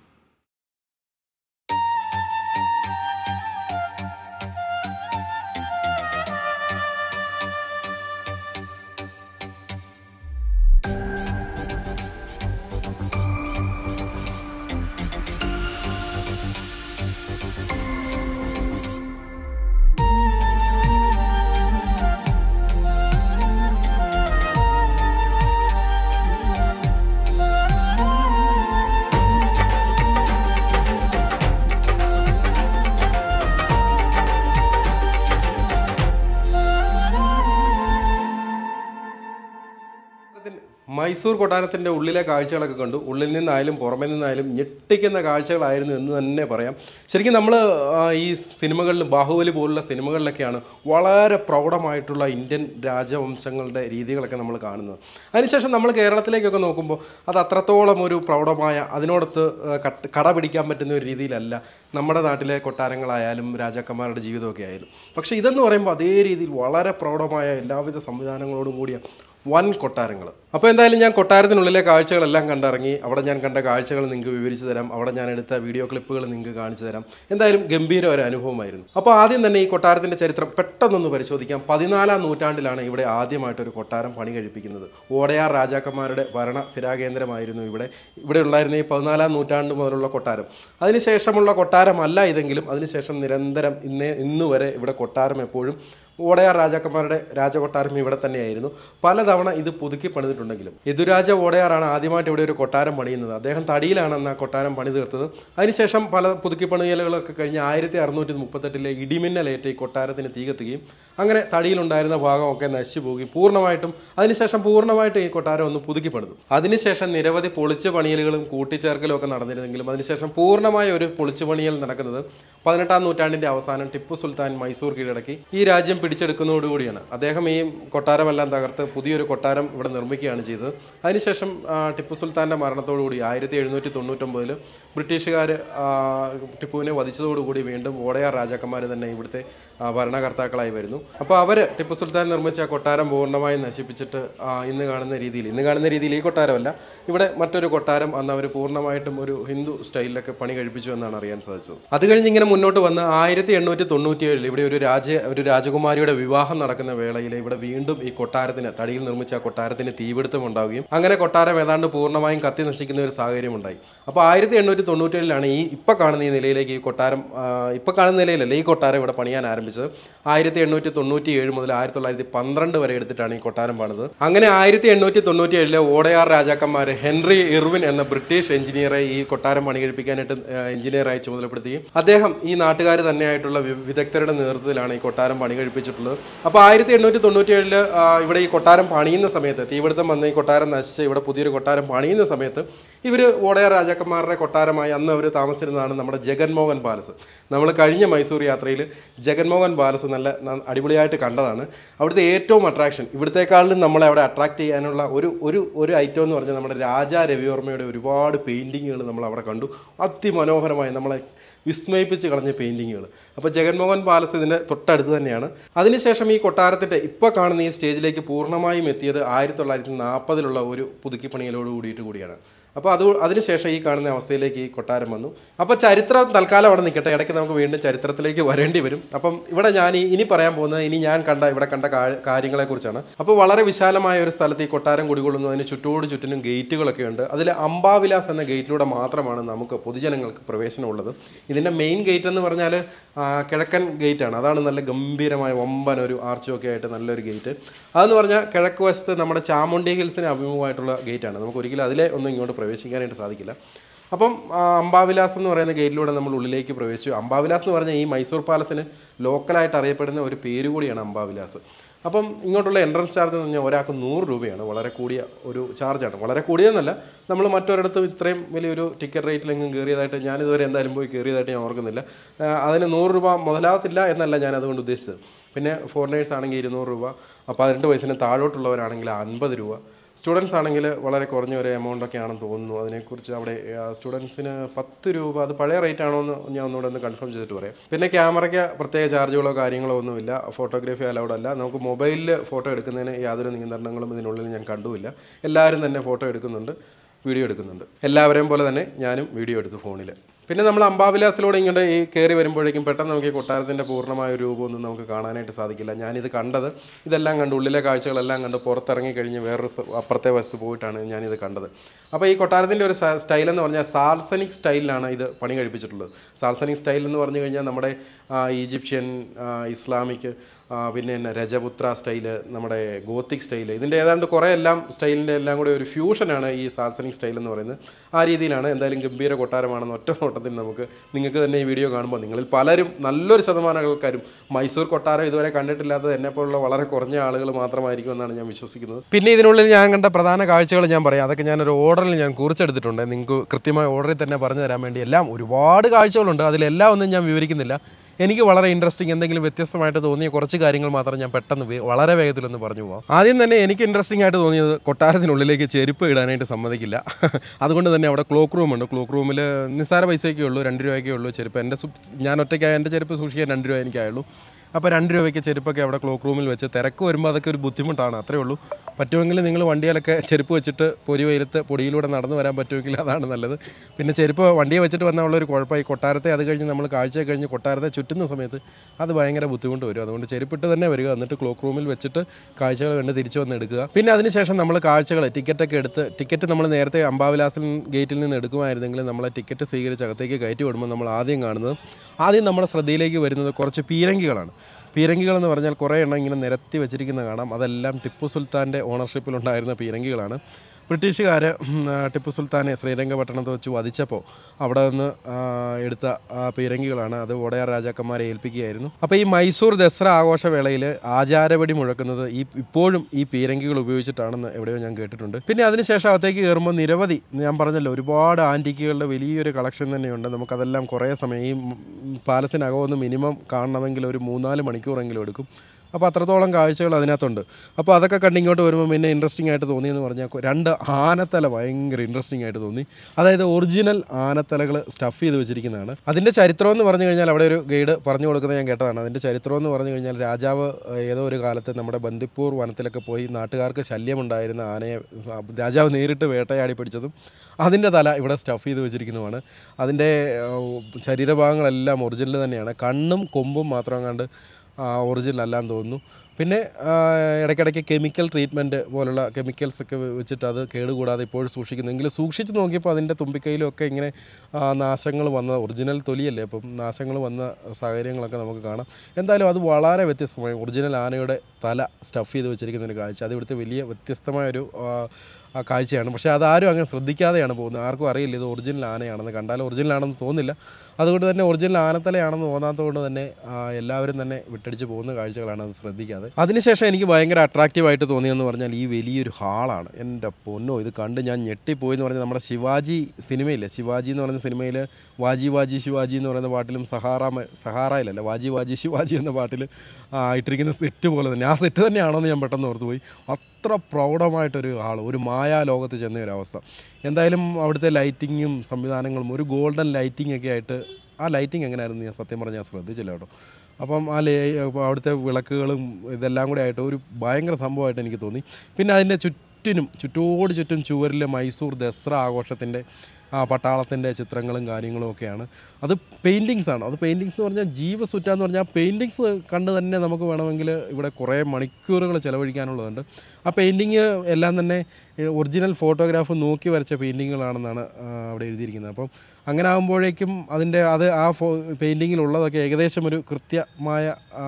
മൈസൂർ കൊട്ടാരത്തിൻ്റെ ഉള്ളിലെ കാഴ്ചകളൊക്കെ കണ്ടു ഉള്ളിൽ നിന്നായാലും പുറമെ നിന്നായാലും ഞെട്ടിക്കുന്ന കാഴ്ചകളായിരുന്നു എന്ന് തന്നെ പറയാം ശരിക്കും നമ്മൾ ഈ സിനിമകളിൽ ബാഹുബലി പോലുള്ള സിനിമകളിലൊക്കെയാണ് വളരെ പ്രൗഢമായിട്ടുള്ള ഇന്ത്യൻ രാജവംശങ്ങളുടെ രീതികളൊക്കെ നമ്മൾ കാണുന്നത് അതിനുശേഷം നമ്മൾ കേരളത്തിലേക്കൊക്കെ നോക്കുമ്പോൾ അത് അത്രത്തോളം ഒരു പ്രൗഢമായ അതിനോടൊത്ത് ആ, കട്ട് കട പിടിക്കാൻ പറ്റുന്ന ഒരു രീതിയിലല്ല നമ്മുടെ നാട്ടിലെ കൊട്ടാരങ്ങളായാലും രാജാക്കന്മാരുടെ ജീവിതമൊക്കെ ആയാലും പക്ഷേ ഇതെന്ന് പറയുമ്പോൾ അതേ രീതിയിൽ വളരെ പ്രൗഢമായ എല്ലാവിധ സംവിധാനങ്ങളോടും കൂടിയ വൻ കൊട്ടാരങ്ങൾ അപ്പോൾ എന്തായാലും ഞാൻ കൊട്ടാരത്തിനുള്ളിലെ കാഴ്ചകളെല്ലാം കണ്ടിറങ്ങി അവിടെ ഞാൻ കണ്ട കാഴ്ചകൾ നിങ്ങൾക്ക് വിവരിച്ചു തരാം അവിടെ ഞാൻ എടുത്ത വീഡിയോ ക്ലിപ്പുകൾ നിങ്ങൾക്ക് കാണിച്ചു തരാം എന്തായാലും ഗംഭീര ഒരു അനുഭവമായിരുന്നു അപ്പോൾ ആദ്യം തന്നെ ഈ കൊട്ടാരത്തിൻ്റെ ചരിത്രം പെട്ടെന്നൊന്ന് പരിശോധിക്കാം പതിനാലാം നൂറ്റാണ്ടിലാണ് ഇവിടെ ആദ്യമായിട്ടൊരു കൊട്ടാരം പണി കഴിപ്പിക്കുന്നത് ഓടയാർ രാജാക്കന്മാരുടെ ഭരണ സ്ഥിരാകേന്ദ്രമായിരുന്നു ഇവിടെ ഇവിടെ ഉണ്ടായിരുന്ന ഈ പതിനാലാം നൂറ്റാണ്ട് മുതലുള്ള കൊട്ടാരം അതിനുശേഷമുള്ള കൊട്ടാരമല്ല ഇതെങ്കിലും അതിനുശേഷം നിരന്തരം ഇന്നേ ഇന്ന് വരെ ഇവിടെ കൊട്ടാരം എപ്പോഴും ഓടയാർ രാജാക്കന്മാരുടെ രാജകൊട്ടാരം ഇവിടെ തന്നെയായിരുന്നു പലതവണ ഇത് പുതുക്കി പണിതിട്ടുണ്ടെങ്കിലും യദുരാജ ഓടയാറാണ് ആദ്യമായിട്ട് ഇവിടെ ഒരു കൊട്ടാരം പണിയുന്നത് അദ്ദേഹം തടിയിലാണ് അന്ന് ആ കൊട്ടാരം പണി തീർത്തത് അതിനുശേഷം പല പുതുക്കി പണിയലുകളൊക്കെ കഴിഞ്ഞ് ആയിരത്തി അറുന്നൂറ്റി മുപ്പത്തെട്ടിലെ ഇടിമിന്നലേറ്റ് ഈ കൊട്ടാരത്തിന് തീ കത്തുകയും അങ്ങനെ തടിയിലുണ്ടായിരുന്ന ഭാഗമൊക്കെ നശിച്ചു പോവുകയും പൂർണ്ണമായിട്ടും അതിനുശേഷം പൂർണ്ണമായിട്ടും ഈ കൊട്ടാരം ഒന്ന് പുതുക്കി പണിതു അതിനുശേഷം നിരവധി പൊളിച്ചു പണിയലുകളും കൂട്ടിച്ചേർക്കലും ഒക്കെ നടന്നിരുന്നെങ്കിലും അതിനുശേഷം പൂർണ്ണമായ ഒരു പൊളിച്ചു പണിയൽ നടക്കുന്നത് പതിനെട്ടാം നൂറ്റാണ്ടിന്റെ അവസാനം ടിപ്പു സുൽത്താൻ മൈസൂർ കീഴടക്കി ഈ രാജ്യം പിടിച്ചെടുക്കുന്നതോടുകൂടിയാണ് അദ്ദേഹം ഈ കൊട്ടാരമെല്ലാം തകർത്ത് പുതിയൊരു കൊട്ടാരം ഇവിടെ നിർമ്മിക്കുകയാണ് ചെയ്തത് അതിനുശേഷം ആ, ടിപ്പു സുൽത്താൻ്റെ മരണത്തോടുകൂടി ആയിരത്തി എഴുന്നൂറ്റി തൊണ്ണൂറ്റൊമ്പതിൽ ബ്രിട്ടീഷുകാർ ടിപ്പുവിനെ വധിച്ചതോടുകൂടി വീണ്ടും ഓടയാർ രാജാക്കന്മാർ തന്നെ ഇവിടുത്തെ ആ, ഭരണകർത്താക്കളായി വരുന്നു അപ്പോൾ അവർ ടിപ്പു സുൽത്താൻ നിർമ്മിച്ച ആ കൊട്ടാരം പൂർണ്ണമായും നശിപ്പിച്ചിട്ട് ആ, ഇന്ന് കാണുന്ന രീതിയിൽ ഇന്ന് കാണുന്ന രീതിയിൽ ഈ കൊട്ടാരമല്ല ഇവിടെ മറ്റൊരു കൊട്ടാരം അന്ന് അവർ പൂർണ്ണമായിട്ടും ഒരു ഹിന്ദു സ്റ്റൈലിലൊക്കെ പണി കഴിപ്പിച്ചു എന്നാണ് അറിയാൻ സാധിച്ചത് അത് കഴിഞ്ഞ് ഇങ്ങനെ മുന്നോട്ട് വന്ന് ആയിരത്തി എണ്ണൂറ്റി തൊണ്ണൂറ്റിയേഴിൽ ഇവിടെ ഒരു രാജ ഒരു രാജകുമാരിയുടെ വിവാഹം നടക്കുന്ന വേളയിൽ ഇവിടെ വീണ്ടും ഈ കൊട്ടാരത്തിന് തടിയിൽ നിർമ്മിച്ച ആ കൊട്ടാരത്തിന് തീപിടുത്തം ഉണ്ടാവുകയും അങ്ങനെ കൊട്ടാരം ഏതാണ്ട് പൂർണ്ണമായും കത്തി നശിക്കുന്ന ഒരു സാഹചര്യം ഉണ്ടായി അപ്പോൾ ആയിരത്തി എണ്ണൂറ്റി തൊണ്ണൂറ്റേഴിലാണ് ഈ ഇപ്പം കാണുന്ന ഈ നിലയിലേക്ക് ഈ കൊട്ടാരം ആ, ഇപ്പം കാണുന്ന നിലയിലല്ല ഈ കൊട്ടാരം ഇവിടെ പണിയാൻ ആരംഭിച്ചത് ആയിരത്തി എണ്ണൂറ്റി തൊണ്ണൂറ്റി ഏഴ് മുതൽ ആയിരത്തി തൊള്ളായിരത്തി പന്ത്രണ്ട് വരെ എടുത്തിട്ടാണ് ഈ കൊട്ടാരം പണിത് അങ്ങനെ ആയിരത്തി എണ്ണൂറ്റി തൊണ്ണൂറ്റി ഏഴിലെ ഓടയാർ രാജാക്കന്മാർ ഹെൻറി ഇർവിൻ എന്ന ബ്രിട്ടീഷ് എഞ്ചിനീയറെ ഈ കൊട്ടാരം പണി കഴിപ്പിക്കാനായിട്ട് എഞ്ചിനീയറായി ചുമതലപ്പെടുത്തുകയും അദ്ദേഹം ഈ നാട്ടുകാർ തന്നെയായിട്ടുള്ള വി- വിദഗ്ധരുടെ നേതൃത്വത്തിലാണ് ഈ കൊട്ടാരം പണി കഴിപ്പിച്ചിട്ടുള്ളത് അപ്പോൾ ആയിരത്തി എണ്ണൂറ്റി തൊണ്ണൂറ്റി ഏഴില് ഇവിടെ ഈ കൊട്ടാരം പണിയുന്ന സമയത്ത് തീപിടുത്തം വന്ന് ഈ കൊട്ടാരം നശിച്ച് ഇവിടെ പുതിയൊരു കൊട്ടാരം പണിയുന്ന സമയത്ത് ഇവർ ഓടയാർ രാജാക്കന്മാരുടെ കൊട്ടാരമായി അന്ന് അവർ താമസിച്ചിരുന്നതാണ് നമ്മുടെ ജഗൻമോഹൻ പാലസ് നമ്മൾ കഴിഞ്ഞ മൈസൂർ യാത്രയിൽ ജഗൻമോഹൻ പാലസ് നല്ല ന- അടിപൊളിയായിട്ട് കണ്ടതാണ് അവിടുത്തെ ഏറ്റവും അട്രാക്ഷൻ ഇവിടത്തെക്കാളിലും നമ്മളെ അവിടെ അട്രാക്ട് ചെയ്യാനുള്ള ഒരു ഒരു ഒരു ഐറ്റം എന്ന് പറഞ്ഞാൽ നമ്മുടെ രാജാ രവിവർമ്മയുടെ ഒരുപാട് പെയിൻറ്റിങ്ങുകൾ നമ്മൾ അവിടെ കണ്ടു അതിമനോഹരമായി നമ്മളെ വിസ്മയിപ്പിച്ച് കളഞ്ഞ പെയിൻറ്റിങ്ങുകൾ അപ്പോൾ ജഗൻമോഹൻ പാലസ് ഇതിൻ്റെ തൊട്ടടുത്ത് തന്നെയാണ് അതിനുശേഷം ഈ കൊട്ടാരത്തിൻ്റെ ഇപ്പോൾ കാണുന്ന ഈ സ്റ്റേജിലേക്ക് പൂർണ്ണമായും എത്തിയത് ആയിരത്തി തൊള്ളായിരത്തി നാൽപ്പതിലുള്ള ഒരു പുതുക്കിപ്പണിയലോട് കൂടിയിട്ട് കൂടിയാണ് അപ്പോൾ അത് അതിനുശേഷം ഈ കാണുന്ന അവസ്ഥയിലേക്ക് ഈ കൊട്ടാരം വന്നു അപ്പോൾ ചരിത്രം തൽക്കാലം അവിടെ നിൽക്കട്ടെ ഇടയ്ക്ക് നമുക്ക് വീണ്ടും ചരിത്രത്തിലേക്ക് വരേണ്ടി വരും അപ്പം ഇവിടെ ഞാൻ ഈ- ഇനി പറയാൻ പോകുന്നത് ഇനി ഞാൻ കണ്ട ഇവിടെ കണ്ട കാ- കാര്യങ്ങളെക്കുറിച്ചാണ് അപ്പോൾ വളരെ വിശാലമായ ഒരു സ്ഥലത്ത് ഈ കൊട്ടാരം കുടികൊള്ളുന്നതിന് ചുറ്റോട് ചുറ്റിനും ഗേറ്റുകളൊക്കെ ഉണ്ട് അതിൽ അംബാവിലാസ് എന്ന ഗേറ്റിലൂടെ മാത്രമാണ് നമുക്ക് പൊതുജനങ്ങൾക്ക് പ്രവേശനമുള്ളത് ഇതിൻ്റെ മെയിൻ ഗേറ്റ് എന്ന് പറഞ്ഞാൽ ആ, കിഴക്കൻ ഗേറ്റാണ് അതാണ് നല്ല ഗംഭീരമായ വമ്പൻ ഒരു ആർച്ചും ഒക്കെ ആയിട്ട് നല്ലൊരു ഗേറ്റ് അതെന്ന് പറഞ്ഞാൽ കിഴക്ക് വശത്ത് നമ്മുടെ ചാമുണ്ടി ഹിൽസിന് അഭിമുഖമായിട്ടുള്ള ഗേറ്റാണ് നമുക്ക് ഒരിക്കലും അതിലെ ഒന്നും ഇങ്ങോട്ട് പ്രവേശിക്കാനായിട്ട് സാധിക്കില്ല അപ്പം ആ, അംബാവിലാസ് എന്ന് പറയുന്ന ഗേറ്റിലൂടെ നമ്മൾ ഉള്ളിലേക്ക് പ്രവേശിച്ചു അംബാവിലാസ് എന്ന് പറഞ്ഞാൽ ഈ മൈസൂർ പാലസിന് ലോക്കലായിട്ട് അറിയപ്പെടുന്ന ഒരു പേര് കൂടിയാണ് അംബാവിലാസ് അപ്പം ഇങ്ങോട്ടുള്ള എൻട്രൻസ് ചാർജ് എന്ന് പറഞ്ഞാൽ ഒരാൾക്ക് നൂറ് രൂപയാണ് വളരെ കൂടിയ ഒരു ചാർജാണ് വളരെ കൂടിയെന്നല്ല നമ്മൾ മറ്റൊരിടത്തും ഇത്രയും വലിയൊരു ടിക്കറ്റ് റേറ്റിലെങ്ങും കയറിയതായിട്ട് ഞാനിതുവരെ എന്തായാലും പോയി കയറിയതായിട്ട് ഞാൻ ഓർക്കുന്നില്ല ആ, അതിന് നൂറ് രൂപ മുതലാവത്തില്ല എന്നല്ല ഞാൻ അതുകൊണ്ട് ഉദ്ദേശിച്ചത് പിന്നെ ഫോറിനേഴ്സ് ആണെങ്കിൽ ഇരുന്നൂറ് രൂപ ആ, പതിനെട്ട് വയസ്സിന് താഴോട്ടുള്ളവരാണെങ്കിൽ അൻപത് രൂപ സ്റ്റുഡൻസ് ആണെങ്കിൽ വളരെ കുറഞ്ഞ ഒരു എമൗണ്ട് ഒക്കെ ആണെന്ന് തോന്നുന്നു അതിനെക്കുറിച്ച് അവിടെ സ്റ്റുഡൻസിന് പത്ത് രൂപ അത് പഴയ റേറ്റ് ആണോ എന്ന് ഞാൻ ഒന്നുകൂടെ ഒന്ന് കൺഫേം ചെയ്തിട്ട് പറയാം പിന്നെ ക്യാമറയ്ക്ക് പ്രത്യേക ചാർജുകളോ കാര്യങ്ങളോ ഒന്നുമില്ല ഫോട്ടോഗ്രാഫി അലൗഡ് അല്ല നമുക്ക് മൊബൈലിൽ ഫോട്ടോ എടുക്കുന്നതിന് യാതൊരു നിയന്ത്രണങ്ങളും ഇതിനുള്ളിൽ ഞാൻ കണ്ടുമില്ല എല്ലാവരും തന്നെ ഫോട്ടോ എടുക്കുന്നുണ്ട് വീഡിയോ എടുക്കുന്നുണ്ട് എല്ലാവരെയും പോലെ തന്നെ ഞാനും വീഡിയോ എടുത്തു ഫോണിൽ പിന്നെ നമ്മൾ അംബാവിലാസിലൂടെ ഇങ്ങോട്ട് ഈ കയറി വരുമ്പോഴേക്കും പെട്ടെന്ന് നമുക്ക് ഈ കൊട്ടാരത്തിൻ്റെ പൂർണ്ണമായ ഒരു രൂപമൊന്നും നമുക്ക് കാണാനായിട്ട് സാധിക്കില്ല ഞാനിത് കണ്ടത് ഇതെല്ലാം കണ്ട് ഉള്ളിലെ കാഴ്ചകളെല്ലാം കണ്ട് പുറത്തിറങ്ങി കഴിഞ്ഞ് വേറൊരു സ- അപ്പുറത്തെ വശത്ത് പോയിട്ടാണ് ഞാനിത് കണ്ടത് അപ്പോൾ ഈ കൊട്ടാരത്തിൻ്റെ ഒരു സ്റ്റൈൽ എന്ന് പറഞ്ഞാൽ സാൽസനിക് സ്റ്റൈലിലാണ് ഇത് പണി കഴിപ്പിച്ചിട്ടുള്ളത് സാൽസനിക് സ്റ്റൈൽ എന്ന് പറഞ്ഞു കഴിഞ്ഞാൽ നമ്മുടെ ആ, ഈജിപ്ഷ്യൻ ആ, ഇസ്ലാമിക് ആ, പിന്നെ എന്നാ രജപുത്ര സ്റ്റൈല് നമ്മുടെ ഗോത്തിക് സ്റ്റൈല് ഇതിൻ്റെ ഏതാണ്ട് കുറേ എല്ലാം സ്റ്റൈലിൻ്റെ എല്ലാം കൂടെ ഒരു ഫ്യൂഷനാണ് ഈ സാൽസനിക് സ്റ്റൈൽ എന്ന് പറയുന്നത് ആ രീതിയിലാണ് എന്തായാലും ഗംഭീര കൊട്ടാരമാണെന്ന് ഒറ്റ നോട്ടത്തിൽ നമുക്ക് നിങ്ങൾക്ക് തന്നെ ഈ വീഡിയോ കാണുമ്പോൾ നിങ്ങളിൽ പലരും നല്ലൊരു ശതമാനം ആൾക്കാരും മൈസൂർ കൊട്ടാരം ഇതുവരെ കണ്ടിട്ടില്ലാത്തത് എന്നെപ്പോലുള്ള വളരെ കുറഞ്ഞ ആളുകൾ മാത്രമായിരിക്കും എന്നാണ് ഞാൻ വിശ്വസിക്കുന്നത് പിന്നെ ഇതിനുള്ളിൽ ഞാൻ കണ്ട പ്രധാന കാഴ്ചകൾ ഞാൻ പറയാം അതൊക്കെ ഞാനൊരു ഓർഡറിൽ ഞാൻ കുറിച്ചെടുത്തിട്ടുണ്ട് നിങ്ങൾക്ക് കൃത്യമായ ഓർഡറിൽ തന്നെ പറഞ്ഞു തരാൻ വേണ്ടി എല്ലാം ഒരുപാട് കാഴ്ചകളുണ്ട് അതിലെല്ലാം ഒന്നും ഞാൻ വിവരിക്കുന്നില്ല എനിക്ക് വളരെ ഇൻട്രസ്റ്റിംഗ് എന്തെങ്കിലും വ്യത്യസ്തമായിട്ട് തോന്നിയ കുറച്ച് കാര്യങ്ങൾ മാത്രം ഞാൻ പെട്ടെന്ന് വേ- വളരെ വേഗത്തിലൊന്ന് പറഞ്ഞു പോകാം ആദ്യം തന്നെ എനിക്ക് ഇൻട്രസ്റ്റിംഗ് ആയിട്ട് തോന്നിയത് കൊട്ടാരത്തിനുള്ളിലേക്ക് ചെരുപ്പ് ഇടാനായിട്ട് സമ്മതിക്കില്ല അതുകൊണ്ട് തന്നെ അവിടെ ക്ലോക്ക് റൂം ഉണ്ട് ക്ലോക്ക് റൂമിൽ നിസ്സാര പൈസയൊക്കെ ഉള്ളൂ രണ്ട് രൂപയ്ക്കേ ഉള്ളൂ ചെരുപ്പ് എൻ്റെ സു- ഞാൻ ഒറ്റയ്ക്കായ എൻ്റെ ചെരുപ്പ് സൂക്ഷിക്കാൻ രണ്ട് രൂപ എനിക്കായുള്ളൂ അപ്പോൾ രണ്ട് രൂപയ്ക്ക് ചെരുപ്പൊക്കെ അവിടെ ക്ലോക്ക് റൂമിൽ വെച്ച് തിരക്ക് വരുമ്പോൾ അതൊക്കെ ഒരു ബുദ്ധിമുട്ടാണ് അത്രേ ഉള്ളൂ പറ്റുമെങ്കിൽ നിങ്ങൾ വണ്ടിയിലൊക്കെ ചെരുപ്പ് വെച്ചിട്ട് പൊരി വെയിലത്ത് പൊടിയിലൂടെ നടന്നു വരാൻ പറ്റുമെങ്കിൽ അതാണ് നല്ലത് പിന്നെ ചെരുപ്പ് വണ്ടിയെ വെച്ചിട്ട് വന്നാൽ ഉള്ളൊരു കുഴപ്പമായി കൊട്ടാരത്തെ അത് കഴിഞ്ഞ് നമ്മൾ കാഴ്ച കഴിഞ്ഞ് കൊട്ടാരത്തെ ചുറ്റുന്ന സമയത്ത് അത് ഭയങ്കര ബുദ്ധിമുട്ട് വരും അതുകൊണ്ട് ചെരുപ്പിട്ട് തന്നെ വരിക എന്നിട്ട് ക്ലോക്ക് റൂമിൽ വെച്ചിട്ട് കാഴ്ചകൾ കണ്ട് തിരിച്ചു വന്ന് എടുക്കുക പിന്നെ അതിനുശേഷം നമ്മൾ കാഴ്ചകൾ ടിക്കറ്റൊക്കെ എടുത്ത് ടിക്കറ്റ് നമ്മൾ നേരത്തെ അംബാവിലാസിൽ ഗേറ്റിൽ നിന്ന് എടുക്കുമായിരുന്നെങ്കിൽ നമ്മളെ ടിക്കറ്റ് സ്വീകരിച്ച് അകത്തേക്ക് കയറ്റി വിടുമ്പോൾ നമ്മൾ ആദ്യം കാണുന്നത് ആദ്യം നമ്മുടെ ശ്രദ്ധയിലേക്ക് വരുന്നത് കുറച്ച് പീരങ്കികളാണ് പീരങ്കികൾ എന്ന് പറഞ്ഞാൽ കുറേ എണ്ണം ഇങ്ങനെ നിരത്തി വെച്ചിരിക്കുന്ന കാണാം അതെല്ലാം ടിപ്പു സുൽത്താൻ്റെ ഓണർഷിപ്പിലുണ്ടായിരുന്ന പീരങ്കികളാണ് ബ്രിട്ടീഷുകാർ ടിപ്പു സുൽത്താനെ ശ്രീരംഗപട്ടണത്ത് വെച്ച് വധിച്ചപ്പോൾ അവിടെ നിന്ന് ആ, എടുത്ത ആ പീരങ്കികളാണ് അത് ഒടയാർ രാജാക്കന്മാരെ ഏൽപ്പിക്കുകയായിരുന്നു അപ്പോൾ ഈ മൈസൂർ ദസറ ആഘോഷവേളയിൽ ആചാരവടി മുഴക്കുന്നത് ഈ ഇപ്പോഴും ഈ പീരങ്കികൾ ഉപയോഗിച്ചിട്ടാണെന്ന് എവിടെയോ ഞാൻ കേട്ടിട്ടുണ്ട് പിന്നെ അതിനുശേഷം അകത്തേക്ക് കയറുമ്പോൾ നിരവധി ഞാൻ പറഞ്ഞല്ലോ ഒരുപാട് ആൻറ്റിക്കുകളുടെ വലിയൊരു കളക്ഷൻ തന്നെയുണ്ട് നമുക്കതെല്ലാം കുറേ സമയം ഈ പാലസിനകം ഒന്ന് മിനിമം കാണണമെങ്കിൽ ഒരു മൂന്നാല് മണിക്കൂറെങ്കിലും എടുക്കും അപ്പോൾ അത്രത്തോളം കാഴ്ചകൾ അതിനകത്തുണ്ട് അപ്പോൾ അതൊക്കെ കണ്ട് ഇങ്ങോട്ട് വരുമ്പോൾ പിന്നെ ഇൻട്രസ്റ്റിംഗ് ആയിട്ട് തോന്നിയെന്ന് പറഞ്ഞാൽ കൊ- രണ്ട് ആനത്തല ഭയങ്കര ഇൻട്രസ്റ്റിംഗ് ആയിട്ട് തോന്നി അതായത് ഒറിജിനൽ ആനത്തലകൾ സ്റ്റഫ് ചെയ്ത് വെച്ചിരിക്കുന്നതാണ് അതിൻ്റെ ചരിത്രം എന്ന് പറഞ്ഞു കഴിഞ്ഞാൽ അവിടെ ഒരു ഗൈഡ് പറഞ്ഞു കൊടുക്കുന്നത് ഞാൻ കേട്ടതാണ് അതിൻ്റെ ചരിത്രം എന്ന് പറഞ്ഞു കഴിഞ്ഞാൽ രാജാവ് ഏഹ്, ഏതോ ഒരു കാലത്ത് നമ്മുടെ ബന്ദിപ്പൂർ വനത്തിലൊക്കെ പോയി നാട്ടുകാർക്ക് ശല്യമുണ്ടായിരുന്ന ആനയെ സ- രാജാവ് നേരിട്ട് വേട്ടയാടി പിടിച്ചതും അതിൻ്റെ തല ഇവിടെ സ്റ്റഫ് ചെയ്ത് വെച്ചിരിക്കുന്നതുമാണ് അതിൻ്റെ ഏഹ്, ശരീരഭാഗങ്ങളെല്ലാം ഒറിജിനൽ തന്നെയാണ് കണ്ണും കൊമ്പും മാത്രം കണ്ട് ഒറിജിനൽ അല്ലാന്ന് തോന്നുന്നു പിന്നെ ആ, ഇടയ്ക്കിടയ്ക്ക് കെമിക്കൽ ട്രീറ്റ്മെൻറ്റ് പോലുള്ള കെമിക്കൽസ് ഒക്കെ വെച്ചിട്ട് അത് കേടുകൂടാതെ ഇപ്പോഴും സൂക്ഷിക്കുന്നു എങ്കിലും സൂക്ഷിച്ച് നോക്കിയപ്പോൾ അതിൻ്റെ തുമ്പിക്കൈയിലും ഒക്കെ ഇങ്ങനെ നാശങ്ങൾ വന്ന ഒറിജിനൽ തൊലിയല്ലേ അപ്പം നാശങ്ങൾ വന്ന സാഹചര്യങ്ങളൊക്കെ നമുക്ക് കാണാം എന്തായാലും അത് വളരെ വ്യത്യസ്തമായി ഒറിജിനൽ ആനയുടെ തല സ്റ്റഫ് ചെയ്ത് വെച്ചിരിക്കുന്ന ഒരു കാഴ്ച അത് ഇവിടുത്തെ വലിയ വ്യത്യസ്തമായൊരു ആ, ആ കാഴ്ചയാണ് പക്ഷേ അതാരും അങ്ങനെ ശ്രദ്ധിക്കാതെയാണ് പോകുന്നത് ആർക്കും അറിയില്ല ഇത് ഒറിജിനൽ ആനയാണെന്ന് കണ്ടാൽ ഒറിജിനൽ ആണെന്ന് തോന്നില്ല അതുകൊണ്ട് തന്നെ ഒറിജിനൽ ആനത്തലയാണെന്ന് തോന്നാത്തത് കൊണ്ട് തന്നെ ആ, എല്ലാവരും തന്നെ വിട്ടടിച്ച് പോകുന്ന കാഴ്ചകളാണ് അത് ശ്രദ്ധിക്കാതെ അതിനുശേഷം എനിക്ക് ഭയങ്കര അട്രാക്റ്റീവായിട്ട് തോന്നിയെന്ന് പറഞ്ഞാൽ ഈ വലിയൊരു ഹാളാണ് എൻ്റെ പൊന്നോ ഇത് കണ്ട് ഞാൻ ഞെട്ടിപ്പോയി എന്ന് പറഞ്ഞാൽ നമ്മുടെ ശിവാജി സിനിമയില്ലേ ശിവാജി എന്ന് പറയുന്ന സിനിമയിൽ വാജി വാജി ശിവാജി എന്ന് പറയുന്ന പാട്ടിലും സഹാറ മ- സഹാറയിലല്ല വാജി വാജി ശിവാജി എന്ന പാട്ടിൽ ആ, ഇട്ടിരിക്കുന്ന സെറ്റ് പോലെ തന്നെ ആ സെറ്റ് തന്നെയാണോ എന്ന് ഞാൻ പെട്ടെന്ന് ഓർത്ത് പോയി അത്ര പ്രൗഢമായിട്ടൊരു ആൾ ഒരു മായാ ലോകത്ത് ചെന്ന ഒരു അവസ്ഥ എന്തായാലും അവിടുത്തെ ലൈറ്റിങ്ങും സംവിധാനങ്ങളും ഒരു ഗോൾഡൻ ലൈറ്റിംഗ് ഒക്കെ ആയിട്ട് ആ ലൈറ്റിംഗ് എങ്ങനെയായിരുന്നു ഞാൻ സത്യം പറഞ്ഞാൽ ഞാൻ ശ്രദ്ധിച്ചില്ല കേട്ടോ അപ്പം ആ ലേ അപ്പോൾ അവിടുത്തെ വിളക്കുകളും ഇതെല്ലാം കൂടെ ആയിട്ട് ഒരു ഭയങ്കര സംഭവമായിട്ട് എനിക്ക് തോന്നി പിന്നെ അതിൻ്റെ ചുറ്റിനും ചുറ്റോട് ചുറ്റും ചുവരിലെ മൈസൂർ ദസറ ആഘോഷത്തിൻ്റെ ആ പട്ടാളത്തിൻ്റെ ചിത്രങ്ങളും കാര്യങ്ങളും ഒക്കെയാണ് അത് പെയിൻറ്റിങ്സ് ആണ് അത് പെയിൻറ്റിങ്സ് എന്ന് പറഞ്ഞാൽ ജീവസുറ്റ എന്ന് പറഞ്ഞാൽ പെയിൻറ്റിങ്സ് കണ്ട് തന്നെ നമുക്ക് വേണമെങ്കിൽ ഇവിടെ കുറേ മണിക്കൂറുകൾ ചിലവഴിക്കാനുള്ളതുണ്ട് ആ പെയിൻറ്റിങ് എല്ലാം തന്നെ ഒറിജിനൽ ഫോട്ടോഗ്രാഫ് നോക്കി വരച്ച പെയിൻറ്റിങ്ങുകളാണെന്നാണ് ആ, അവിടെ എഴുതിയിരിക്കുന്നത് അപ്പം അങ്ങനെ ആകുമ്പോഴേക്കും അതിൻ്റെ അത് ആ ഫോ പെയിൻറ്റിങ്ങിലുള്ളതൊക്കെ ഏകദേശം ഒരു കൃത്യമായ ആ,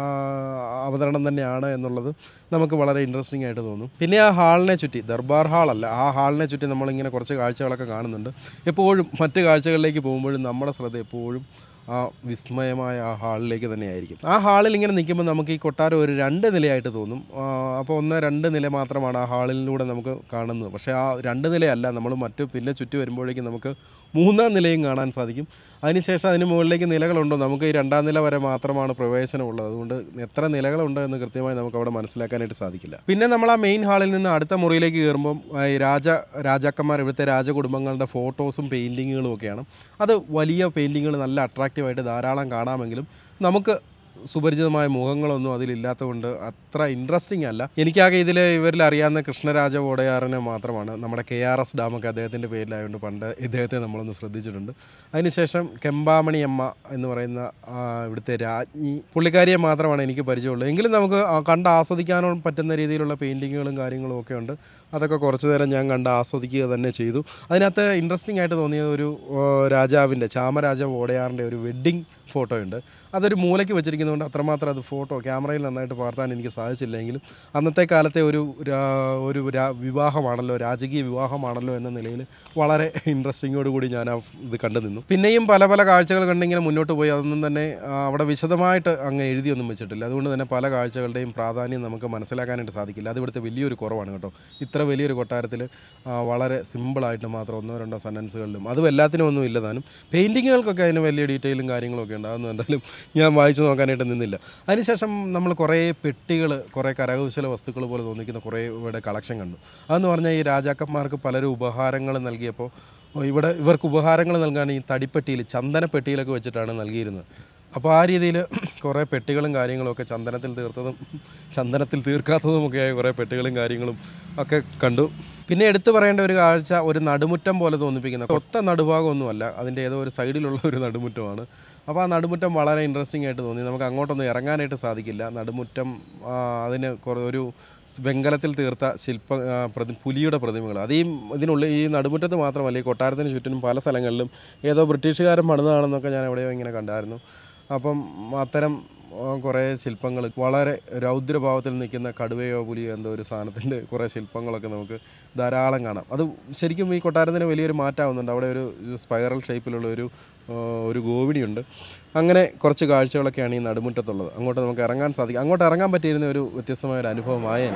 അവതരണം തന്നെയാണ് എന്നുള്ളത് നമുക്ക് വളരെ ഇൻട്രസ്റ്റിംഗ് ആയിട്ട് തോന്നും പിന്നെ ആ ഹാളിനെ ചുറ്റി ദർബാർ ഹാളല്ല ആ ഹാളിനെ ചുറ്റി നമ്മളിങ്ങനെ കുറച്ച് കാഴ്ചകളൊക്കെ കാണുന്നുണ്ട് എപ്പോഴും മറ്റ് കാഴ്ചകളിലേക്ക് പോകുമ്പോഴും നമ്മുടെ ശ്രദ്ധ എപ്പോഴും ആ വിസ്മയമായ ആ ഹാളിലേക്ക് തന്നെയായിരിക്കും ആ ഹാളിൽ ഇങ്ങനെ നിൽക്കുമ്പോൾ നമുക്ക് ഈ കൊട്ടാരം ഒരു രണ്ട് നിലയായിട്ട് തോന്നും ആ, അപ്പോൾ ഒന്ന് രണ്ട് നില മാത്രമാണ് ആ ഹാളിലൂടെ നമുക്ക് കാണുന്നത് പക്ഷേ ആ രണ്ട് നിലയല്ല നമ്മൾ മറ്റു പിന്നെ ചുറ്റി വരുമ്പോഴേക്കും നമുക്ക് മൂന്നാം നിലയും കാണാൻ സാധിക്കും അതിനുശേഷം അതിന് മുകളിലേക്ക് നിലകളുണ്ടോ നമുക്ക് ഈ രണ്ടാം നില വരെ മാത്രമാണ് പ്രവേശനമുള്ളത് അതുകൊണ്ട് എത്ര നിലകളുണ്ട് എന്ന് കൃത്യമായി നമുക്ക് അവിടെ മനസ്സിലാക്കാനായിട്ട് സാധിക്കില്ല പിന്നെ നമ്മൾ ആ മെയിൻ ഹാളിൽ നിന്ന് അടുത്ത മുറിയിലേക്ക് കയറുമ്പം ആ, ഈ രാജ രാജാക്കന്മാർ ഇവിടുത്തെ രാജകുടുംബങ്ങളുടെ ഫോട്ടോസും പെയിൻറ്റിങ്ങുകളും ഒക്കെയാണ് അത് വലിയ പെയിൻറ്റിങ്ങുകൾ നല്ല അട്രാക്റ്റീവായിട്ട് ധാരാളം കാണാമെങ്കിലും നമുക്ക് സുപരിചിതമായ മുഖങ്ങളൊന്നും അതിലില്ലാത്തതുകൊണ്ട് അത്ര ഇൻട്രസ്റ്റിംഗ് അല്ല എനിക്കാകെ ഇതിൽ ഇവരിൽ അറിയാവുന്ന കൃഷ്ണരാജ വോടയാറിനെ മാത്രമാണ് നമ്മുടെ കെ ആർ എസ് ഡാമൊക്കെ അദ്ദേഹത്തിൻ്റെ പേരിലായതുകൊണ്ട് പണ്ട് ഇദ്ദേഹത്തെ നമ്മളൊന്ന് ശ്രദ്ധിച്ചിട്ടുണ്ട് അതിനുശേഷം കെമ്പാമണി അമ്മ എന്ന് പറയുന്ന ആ, ഇവിടുത്തെ രാജ്ഞി പുള്ളിക്കാരിയെ മാത്രമാണ് എനിക്ക് പരിചയമുള്ളത് എങ്കിലും നമുക്ക് ആ കണ്ട് ആസ്വദിക്കാനോ പറ്റുന്ന രീതിയിലുള്ള പെയിൻറ്റിങ്ങുകളും കാര്യങ്ങളും ഒക്കെ ഉണ്ട് അതൊക്കെ കുറച്ച് നേരം ഞാൻ കണ്ട് ആസ്വദിക്കുക തന്നെ ചെയ്തു അതിനകത്ത് ഇൻട്രസ്റ്റിംഗ് ആയിട്ട് തോന്നിയത് ഒരു ആ, രാജാവിൻ്റെ ചാമരാജ വോടയാറിൻ്റെ ഒരു വെഡ്ഡിങ് ഫോട്ടോ ഉണ്ട് അതൊരു മൂലയ്ക്ക് വെച്ചിരിക്കുന്നതുകൊണ്ട് അത്രമാത്രം അത് ഫോട്ടോ ക്യാമറയിൽ നന്നായിട്ട് പകർത്താൻ എനിക്ക് സാധിച്ചില്ലെങ്കിലും അന്നത്തെ കാലത്തെ ഒരു രാ- ഒരു രാ- വിവാഹമാണല്ലോ രാജകീയ വിവാഹമാണല്ലോ എന്ന നിലയിൽ വളരെ ഇൻട്രസ്റ്റിങ്ങോട് കൂടി ഞാൻ ആ ഇത് കണ്ടു നിന്നു പിന്നെയും പല പല കാഴ്ചകൾ കണ്ടിങ്ങനെ മുന്നോട്ട് പോയി അതൊന്നും തന്നെ ആ, അവിടെ വിശദമായിട്ട് അങ്ങനെ എഴുതിയൊന്നും വെച്ചിട്ടില്ല അതുകൊണ്ട് തന്നെ പല കാഴ്ചകളുടെയും പ്രാധാന്യം നമുക്ക് മനസ്സിലാക്കാനായിട്ട് സാധിക്കില്ല അത് ഇവിടുത്തെ വലിയൊരു കുറവാണ് കേട്ടോ ഇത്ര വലിയൊരു കൊട്ടാരത്തിൽ വളരെ സിമ്പിളായിട്ട് മാത്രം ഒന്നോ രണ്ടോ സെൻറ്റൻസുകളിലും അതും എല്ലാത്തിനും ഒന്നും ഇല്ല താനും പെയിൻറ്റിങ്ങുകൾക്കൊക്കെ അതിന് വലിയ ഡീറ്റെയിലും കാര്യങ്ങളൊക്കെ ഉണ്ട് അതൊന്നും എന്തായാലും ഞാൻ വായിച്ചു നോക്കാനായിട്ട് നിന്നില്ല അതിനുശേഷം നമ്മൾ കുറേ പെട്ടികൾ കുറേ കരകൗശല വസ്തുക്കൾ പോലെ തോന്നിക്കുന്ന കുറേ ഇവിടെ കളക്ഷൻ കണ്ടു അതെന്ന് പറഞ്ഞാൽ ഈ രാജാക്കന്മാർക്ക് പലരും ഉപഹാരങ്ങൾ നൽകിയപ്പോൾ ഇവിടെ ഇവർക്ക് ഉപഹാരങ്ങൾ നൽകാൻ ഈ തടിപ്പെട്ടിയിൽ ചന്ദനപ്പെട്ടിയിലൊക്കെ വെച്ചിട്ടാണ് നൽകിയിരുന്നത് അപ്പോൾ ആ രീതിയിൽ കുറേ പെട്ടികളും കാര്യങ്ങളും ഒക്കെ ചന്ദനത്തിൽ തീർത്തതും ചന്ദനത്തിൽ തീർക്കാത്തതുമൊക്കെയായ കുറേ പെട്ടികളും കാര്യങ്ങളും ഒക്കെ കണ്ടു പിന്നെ എടുത്തു പറയേണ്ട ഒരു കാഴ്ച ഒരു നടുമുറ്റം പോലെ തോന്നിപ്പിക്കുന്ന ഒത്ത നടുഭാഗമൊന്നുമല്ല അതിൻ്റെ ഏതോ ഒരു സൈഡിലുള്ള ഒരു നടുമുറ്റമാണ് അപ്പോൾ ആ നടുമുറ്റം വളരെ ഇൻട്രസ്റ്റിംഗ് ആയിട്ട് തോന്നി നമുക്ക് അങ്ങോട്ടൊന്നും ഇറങ്ങാനായിട്ട് സാധിക്കില്ല നടുമുറ്റം ആ, അതിന് കുറേ ഒരു വെങ്കലത്തിൽ തീർത്ത ശില്പ ആ, പ്രതി പുലിയുടെ പ്രതിമകൾ അത് ഈ ഇതിനുള്ളിൽ ഈ നടുമുറ്റത്ത് മാത്രമല്ല ഈ കൊട്ടാരത്തിന് ചുറ്റിനും പല സ്ഥലങ്ങളിലും ഏതോ ബ്രിട്ടീഷുകാരൻ പണിതാണെന്നൊക്കെ ഞാൻ എവിടെയോ ഇങ്ങനെ കണ്ടായിരുന്നു അപ്പം അത്തരം ആ, കുറേ ശില്പങ്ങൾ വളരെ രൗദ്രഭാവത്തിൽ നിൽക്കുന്ന കടുവയോ പുലിയോ എന്തോ ഒരു സാധനത്തിൻ്റെ കുറേ ശില്പങ്ങളൊക്കെ നമുക്ക് ധാരാളം കാണാം അത് ശരിക്കും ഈ കൊട്ടാരത്തിന് വലിയൊരു മാറ്റമാവുന്നുണ്ട് അവിടെ ഒരു സ്പൈറൽ ഷേപ്പിലുള്ള ഒരു ആ, ഒരു ഗോവിണിയുണ്ട് അങ്ങനെ കുറച്ച് കാഴ്ചകളൊക്കെയാണ് ഈ നടുമുറ്റത്തുള്ളത് അങ്ങോട്ട് നമുക്ക് ഇറങ്ങാൻ സാധിക്കും അങ്ങോട്ട് ഇറങ്ങാൻ പറ്റിയിരുന്ന ഒരു വ്യത്യസ്തമായ ഒരു അനുഭവമായേനെ